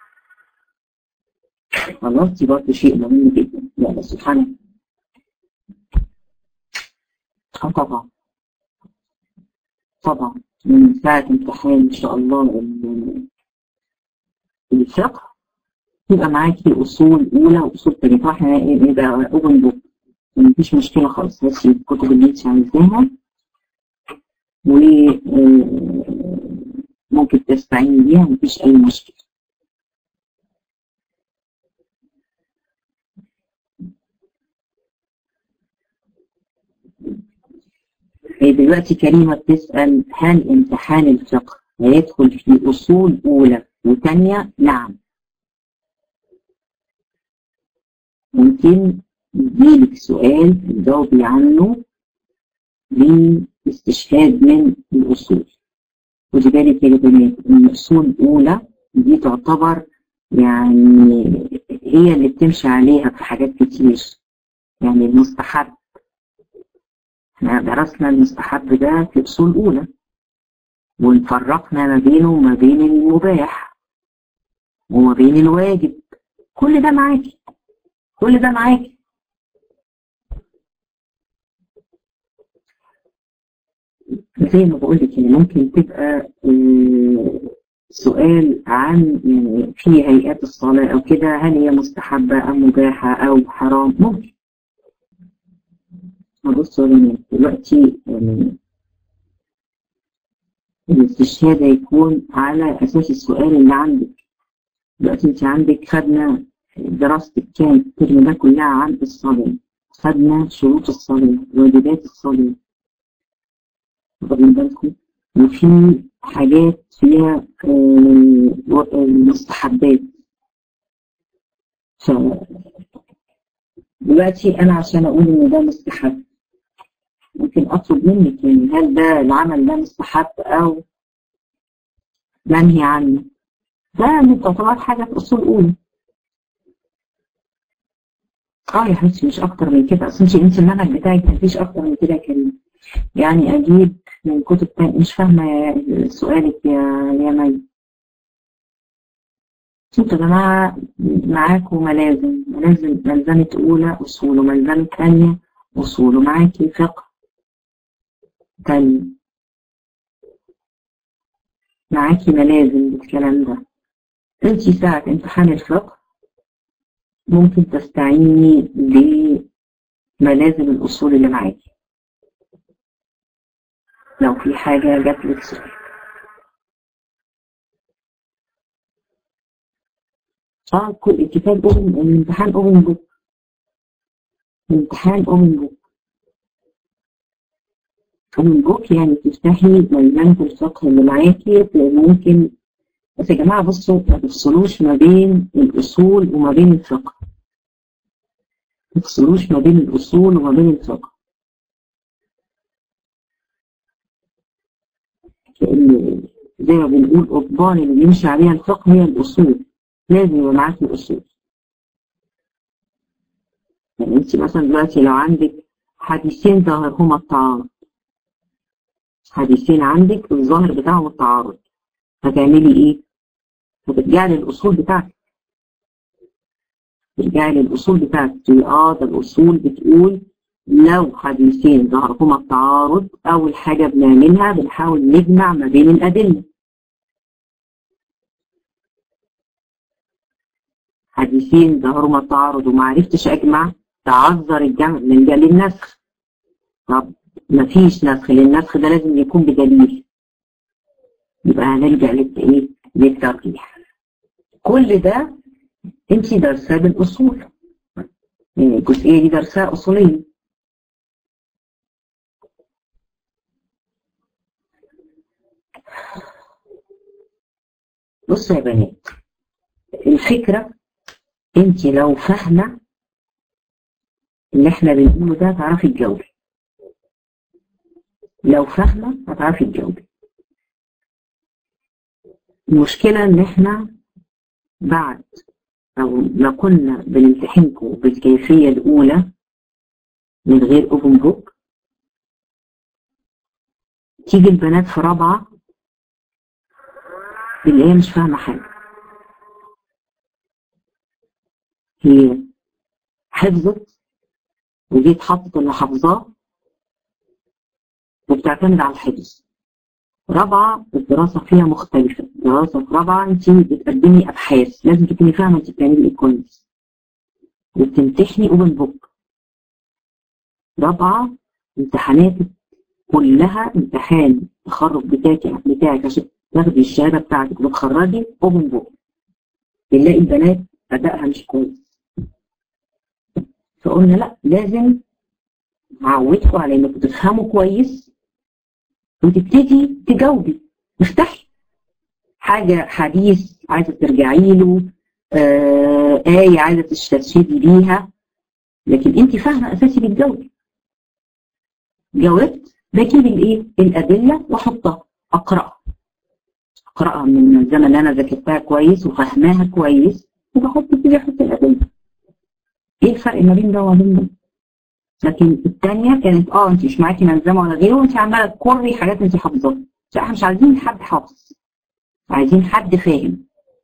خلاص دي برضه شيء مهم جدا يلا سبحانه اه طبعا طبعا من ساعة امتحان إن شاء الله الفقه يبقى معاكي أصول أولى وأصول تانية طبعا احنا يبقى أوبن بوك مفيش مشكلة خالص بس الكتب اللي أنت عايزاها و ممكن تستعيني بيها مفيش أي مشكلة دلوقتي كريمة بتسأل هل امتحان الفقه هيدخل في أصول أولى وثانية؟ نعم. ممكن يجيلك سؤال تجاوبي عنه باستشهاد من الأصول. خدي بالك يا بنات إن الأصول الأولى دي تعتبر يعني هي اللي بتمشي عليها في حاجات كتير. يعني المستحب احنا درسنا المستحب ده في أصول أولى وفرقنا ما بينه وما بين المباح وما بين الواجب كل ده معاكي كل ده معاكي زي ما بقول لك يعني ممكن تبقى سؤال عن يعني في هيئات الصلاة أو كده هل هي مستحبة أم مباحة أو حرام ممكن بصوا يا دلوقتي يعني الاستشهاد هيكون على أساس السؤال اللي عندك دلوقتي أنت عندك خدنا دراستك كانت الترم ده كلها عن الصلاة خدنا شروط الصلاة واجبات الصلاة واخدين بالكم وفي حاجات فيها مستحبات ف دلوقتي انا عشان اقول ان ده مستحب ممكن اطلب منك يعني هل ده العمل ده مستحب او منهي عنه ده من تعتبر حاجه في اصول اولى اه يا حبيبتي مش اكتر من كده اصل انت انت المنهج بتاعك مفيش اكتر من كده كريم يعني اجيب من كتب تانية مش فاهمه يا سؤالك يا يا مي انتوا يا جماعه معاكم ملازم ملازم ملزمه اولى اصول وملزمه ثانيه اصول ومعاكي فقه تاني معاكي ملازم بالكلام ده انت ساعة امتحان الفقه ممكن تستعيني بملازم الأصول اللي معاكي لو في حاجة جات لك سؤال اه كل الكتاب اوبن الامتحان اوبن بوك الامتحان اوبن بوك اوبن بوك يعني تفتحي ملزمة الفقه اللي معاكي ممكن بس يا جماعة بصوا ما تفصلوش ما بين الأصول وما بين الفقه ما تفصلوش ما بين الأصول وما بين الفقه لأن زي ما بنقول قضبان اللي بيمشي عليها الفقه هي الأصول لازم يبقى معاكي الأصول يعني انت مثلا دلوقتي لو عندك حديثين ظاهرهما التعارض حديثين عندك الظاهر بتاعهم التعارض هتعملي ايه؟ هترجعي للأصول بتاعتك ترجعي للأصول بتاعتك اه ده الأصول بتقول لو حديثين ظهرهما التعارض أول حاجة بنعملها بنحاول نجمع ما بين الأدلة حديثين ظهرهما التعارض وما عرفتش أجمع تعذر الجمع نلجأ للنسخ طب مفيش نسخ للنسخ ده لازم يكون بدليل يبقى هنلجأ للإيه؟ للترجيح كل ده انت درساه بالاصول يعني الجزئيه دي درسها اصوليه بصوا يا بنات الفكره انت لو فاهمه اللي احنا بنقوله ده هتعرفي تجاوبي لو فاهمه هتعرفي تجاوبي المشكله ان احنا بعد أو ما كنا بنمتحنكم بالكيفية الأولى من غير أوبن بوك تيجي البنات في رابعة اللي هي مش فاهمة حاجة هي حفظت وجيت حطت اللي حافظاه وبتعتمد على الحفظ رابعة الدراسة فيها مختلفة دراسة في رابعة انت بتقدمي أبحاث لازم تكوني فاهمة انت بتعملي ايه كويس وبتمتحني اوبن بوك رابعة امتحاناتك كلها امتحان التخرج بتاعك بتاعك عشان تاخدي الشهادة بتاعتك وتخرجي اوبن بوك بنلاقي البنات أدائها مش كويس فقلنا لا لازم نعودكم على انكم تفهموا كويس وتبتدي تجاوبي افتحي حاجة حديث عايزة ترجعي له آه آية عايزة تستشهدي بيها لكن انت فاهمة اساسي بتجاوبي جاوبت بجيب الايه الادلة واحطها اقرأها اقرأها من الملزمة اللي انا ذاكرتها كويس وفاهماها كويس وبحط كده احط الادلة ايه الفرق ما بين ده وما بين ده لكن الثانيه كانت اه انت مش معاكي ملزمه ولا غيره وانت عماله تكري حاجات انت حافظاها لا احنا مش عايزين حد حافظ عايزين حد فاهم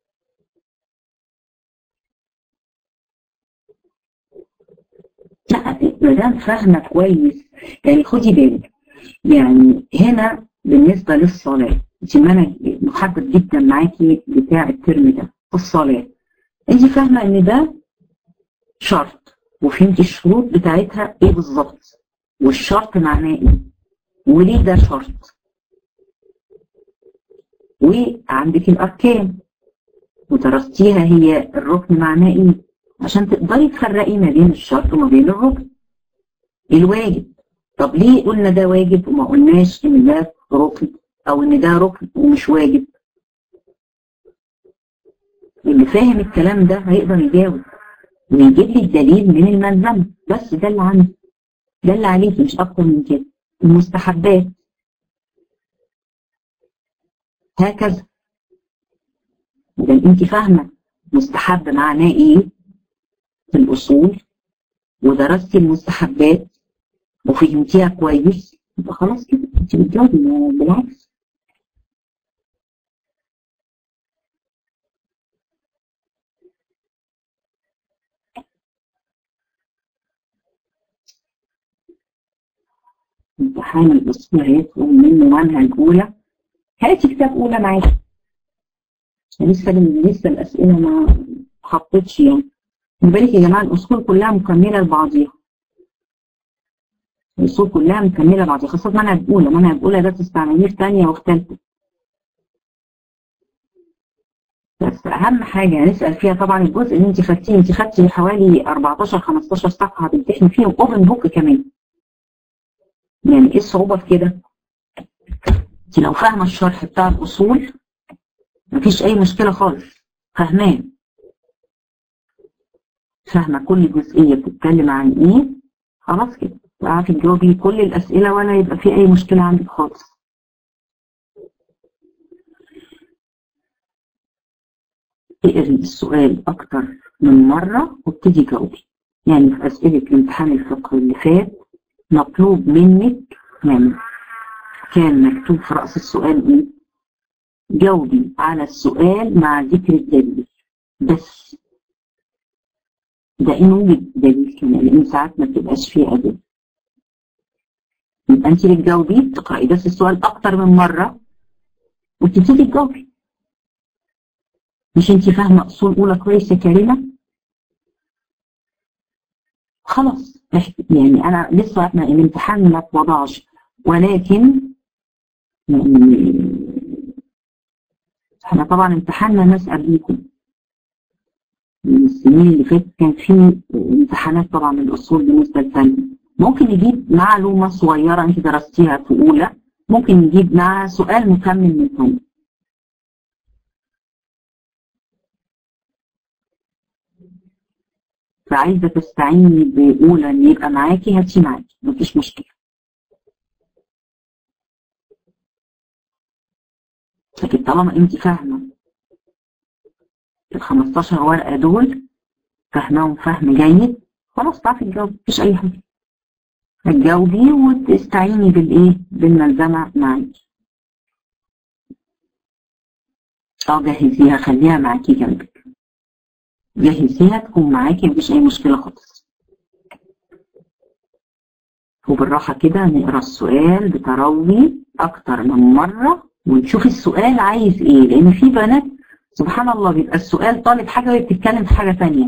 لا ما دام فاهمه كويس يعني خدي بالك يعني هنا بالنسبه للصلاه انت منهج محدد جدا معاكي بتاع الترم ده الصلاه انت فاهمه ان ده شرط وفهمتي الشروط بتاعتها ايه بالظبط والشرط معناه ايه وليه ده شرط وعندك الاركان ودرستيها هي الركن معناه ايه عشان تقدري تفرقي ما بين الشرط وما بين الركن الواجب طب ليه قلنا ده واجب وما قلناش ان ده ركن او ان ده ركن ومش واجب اللي فاهم الكلام ده هيقدر يجاوب ويجيب لي الدليل من الملزمة بس ده اللي عندي ده اللي عليكي مش اكتر من كده المستحبات هكذا اذا انت فاهمه مستحب معناه ايه في الاصول ودرستي المستحبات وفهمتيها كويس يبقى خلاص كده انت بتجاوبي بالعكس امتحان الأصول هيدخل منه منهج أولى هاتي كتاب أولى معاكي لسه لسه الأسئلة ما حطيتش يعني بالك يا جماعة الأصول كلها مكملة لبعضيها الأصول كلها مكملة بعضيها خاصة منهج أولى منهج أولى ده تستعمليه في ثانية وفي ثالثة بس أهم حاجة نسأل فيها طبعا الجزء اللي أنت خدتيه أنت خدتي حوالي 14 15 صفحة هتمتحني فيهم أوبن بوك كمان يعني ايه الصعوبة في كده انت لو فاهمة الشرح بتاع الأصول مفيش أي مشكلة خالص فاهماه فاهمة كل جزئية بتتكلم عن ايه خلاص كده تعرفي تجاوبي كل الأسئلة ولا يبقى في أي مشكلة عندك خالص اقري السؤال أكتر من مرة وابتدي جاوبي يعني في أسئلة امتحان الفقه اللي فات مطلوب منك يعني كان مكتوب في رأس السؤال ايه جاوبي على السؤال مع ذكر الدليل بس ده إن وجد دليل كمان لأن ساعات ما بتبقاش فيه أدلة يبقى أنت اللي تجاوبي تقرأي بس السؤال أكتر من مرة وتبتدي تجاوبي مش أنت فاهمة أصول أولى كويس يا كريمة خلاص يعني انا لسه الامتحان ما اتوضعش ولكن يعني احنا طبعا امتحاننا ناس قبليكم السنين اللي فاتت كان في امتحانات طبعا من الاصول بالنسبه للثانيه ممكن نجيب معلومه صغيره انت درستيها في اولى ممكن نجيب معها سؤال مكمل من ثانيه فعايزه تستعيني بأولى ان يبقى معاكي هاتي معاكي مفيش مشكله لكن طالما انت فاهمه ال 15 ورقه دول فاهماهم فهم جيد خلاص تعرفي تجاوبي مفيش اي حاجه هتجاوبي وتستعيني بالايه بالملزمه معاكي اه جهزيها خليها معاكي جنبك جهزيها تكون معاكي مفيش أي مشكلة خالص وبالراحة كده نقرا السؤال بتروي أكتر من مرة ونشوف السؤال عايز إيه لأن في بنات سبحان الله بيبقى السؤال طالب حاجة وهي بتتكلم في حاجة تانية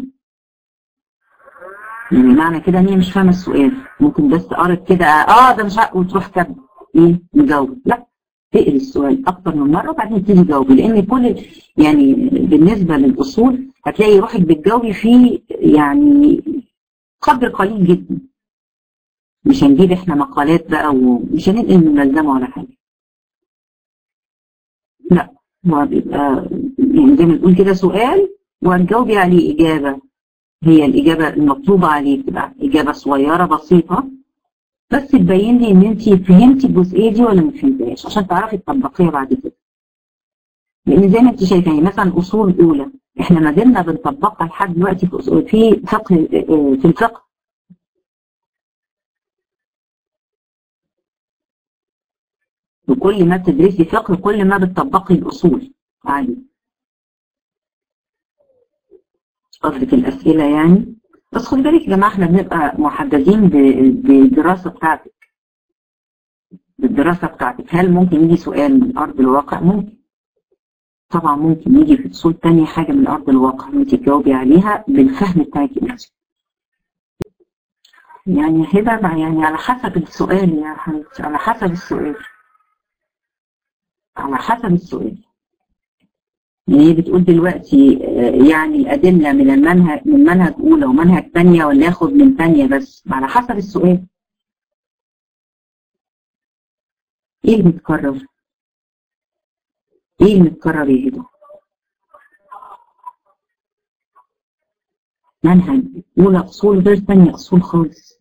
يعني معنى كده إن هي مش فاهمة السؤال ممكن بس قرت كده آه ده مش عارف وتروح كده إيه نجاوب لا تقري السؤال أكتر من مرة وبعدين تيجي تجاوبي لأن كل يعني بالنسبة للأصول هتلاقي روحك بتجاوبي فيه يعني قدر قليل جدا مش هنجيب احنا مقالات بقى ومش هننقل من ملزمة ولا حاجة لا هو بيبقى يعني زي ما تقول كده سؤال وهتجاوبي عليه إجابة هي الإجابة المطلوبة عليه تبقى إجابة صغيرة بسيطة بس تبين لي إن أنت فهمتي الجزئية دي ولا ما فهمتهاش عشان تعرفي تطبقيها بعد كده لأن زي ما أنت شايفة يعني مثلا أصول أولى احنا ما زلنا بنطبقها لحد دلوقتي في في فقه في الفقه وكل ما بتدرسي فقه كل ما بتطبقي الاصول عادي قصدك الاسئله يعني بس خد بالك يا جماعه احنا بنبقى محددين بالدراسه بتاعتك بالدراسه بتاعتك هل ممكن يجي سؤال من ارض الواقع ممكن طبعا ممكن يجي في فصول تانية حاجة من أرض الواقع وانت تجاوبي عليها بالفهم بتاعك انت يعني هبة يعني على حسب السؤال يا حبيبتي على حسب السؤال على حسب السؤال يعني هي بتقول دلوقتي يعني الأدلة من المنهج من منهج أولى ومنهج تانية ولا ياخد من تانية بس على حسب السؤال إيه اللي بيتكرر؟ ايه المتكرر يا هدى منهج اولى اصول غير ثانيه اصول خالص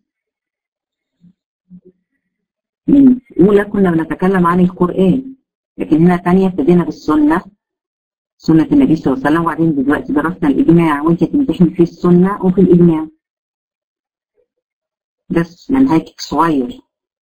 من اولى كنا بنتكلم عن القران لكن هنا ثانيه ابتدينا بالسنه سنه النبي صلى الله عليه وسلم وبعدين دلوقتي درسنا الاجماع وانت تمتحن في السنه وفي الاجماع بس منهجك صغير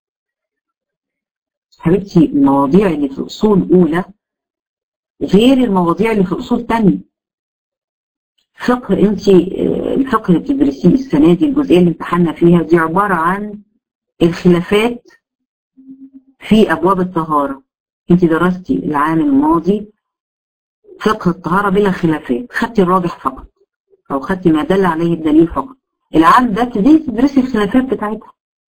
حبيبتي المواضيع اللي في اصول اولى غير المواضيع اللي في اصول ثانيه فقه انت الفقه اللي بتدرسيه السنه دي الجزئيه اللي امتحنا فيها دي عباره عن الخلافات في ابواب الطهاره انت درستي العام الماضي فقه الطهاره بلا خلافات خدتي الراجح فقط او خدتي ما دل عليه الدليل فقط العام ده تبتدي تدرسي الخلافات بتاعتها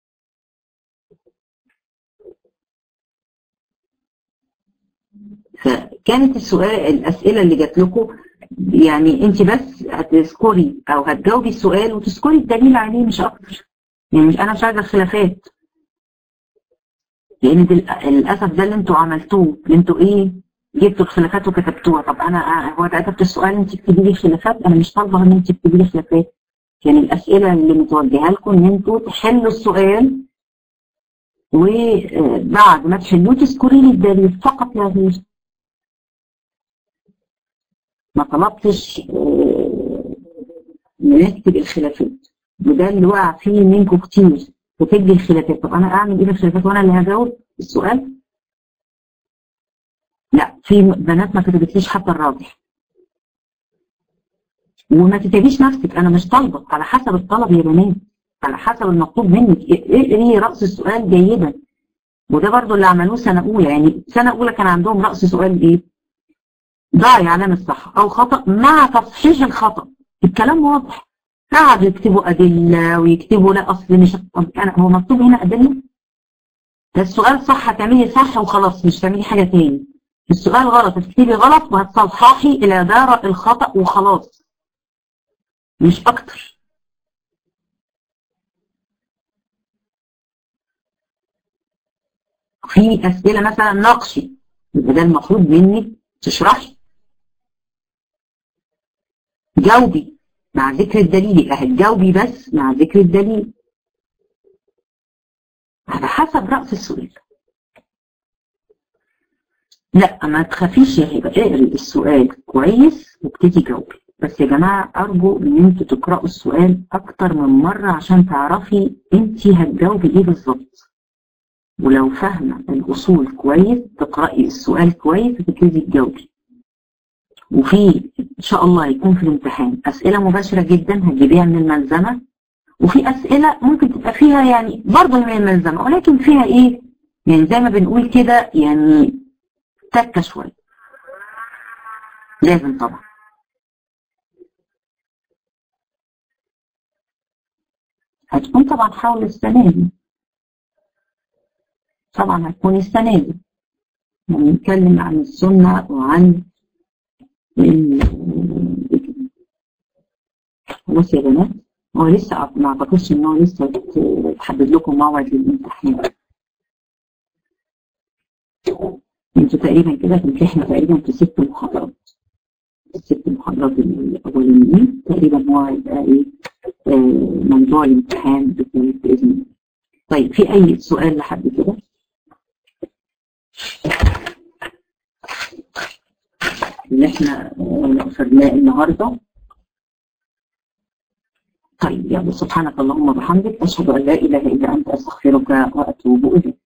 فكانت السؤال الاسئله اللي جات لكم يعني انت بس هتذكري او هتجاوبي السؤال وتذكري الدليل عليه مش اكتر يعني مش انا مش عايزه الخلافات لان للاسف ده اللي انتوا عملتوه اللي انتوا ايه جبتوا الخلافات وكتبتوها طب انا هو كتبت السؤال انت تكتبي لي خلافات انا مش طالبه ان انت تكتبي لي خلافات يعني الاسئله اللي متوجهه لكم ان انتوا تحلوا السؤال وبعد ما تحلوه تذكري لي الدليل فقط لا غير ما طلبتش نكتب الخلافات وده اللي وقع فيه منكم كتير وتدي الخلافات طب انا اعمل ايه الخلافات وانا اللي هجاوب السؤال لا في بنات ما كتبتليش حتى الراجح وما تتعبيش نفسك انا مش طالبه على حسب الطلب يا بنات على حسب المطلوب منك اقري راس السؤال جيدا وده برضو اللي عملوه سنه اولى يعني سنه اولى كان عندهم راس سؤال ايه ضاع علامة صح أو خطأ مع تصحيح الخطأ الكلام واضح قعدوا يكتبوا أدلة ويكتبوا لا أصل مش أنا هو مكتوب هنا أدلة ده السؤال صح هتعملي صح وخلاص مش تعملي حاجة تاني السؤال غلط هتكتبي غلط وهتصححي إلى دار الخطأ وخلاص مش أكتر في أسئلة مثلا نقشي ده المفروض منك تشرحي جاوبي مع ذكر الدليل يبقى هتجاوبي بس مع ذكر الدليل على حسب رأس السؤال لا ما تخافيش يا هبه اقري السؤال كويس وابتدي جاوبي بس يا جماعه ارجو ان انتوا تقراوا السؤال اكتر من مره عشان تعرفي انت هتجاوبي ايه بالظبط ولو فاهمه الاصول كويس تقراي السؤال كويس وتبتدي تجاوبي وفي ان شاء الله يكون في الامتحان اسئله مباشره جدا هتجيبيها من الملزمه وفي اسئله ممكن تبقى فيها يعني برضه من الملزمه ولكن فيها ايه يعني زي ما بنقول كده يعني تكه شويه لازم طبعا هتكون طبعا حول السنه دي طبعا هتكون السنه دي بنتكلم عن السنه وعن خلاص يا بنات هو لسه ما اعتقدش ان هو لسه تحدد لكم موعد للامتحان انتوا تقريبا كده تمتحنوا تقريبا في ست محاضرات الست محاضرات الاولانيين تقريبا هو هيبقى ايه آه موضوع الامتحان باذن الله طيب في اي سؤال لحد كده اللي احنا أخذناه النهاردة طيب يلا سبحانك اللهم وبحمدك أشهد أن لا إله إلا أنت أستغفرك وأتوب إليك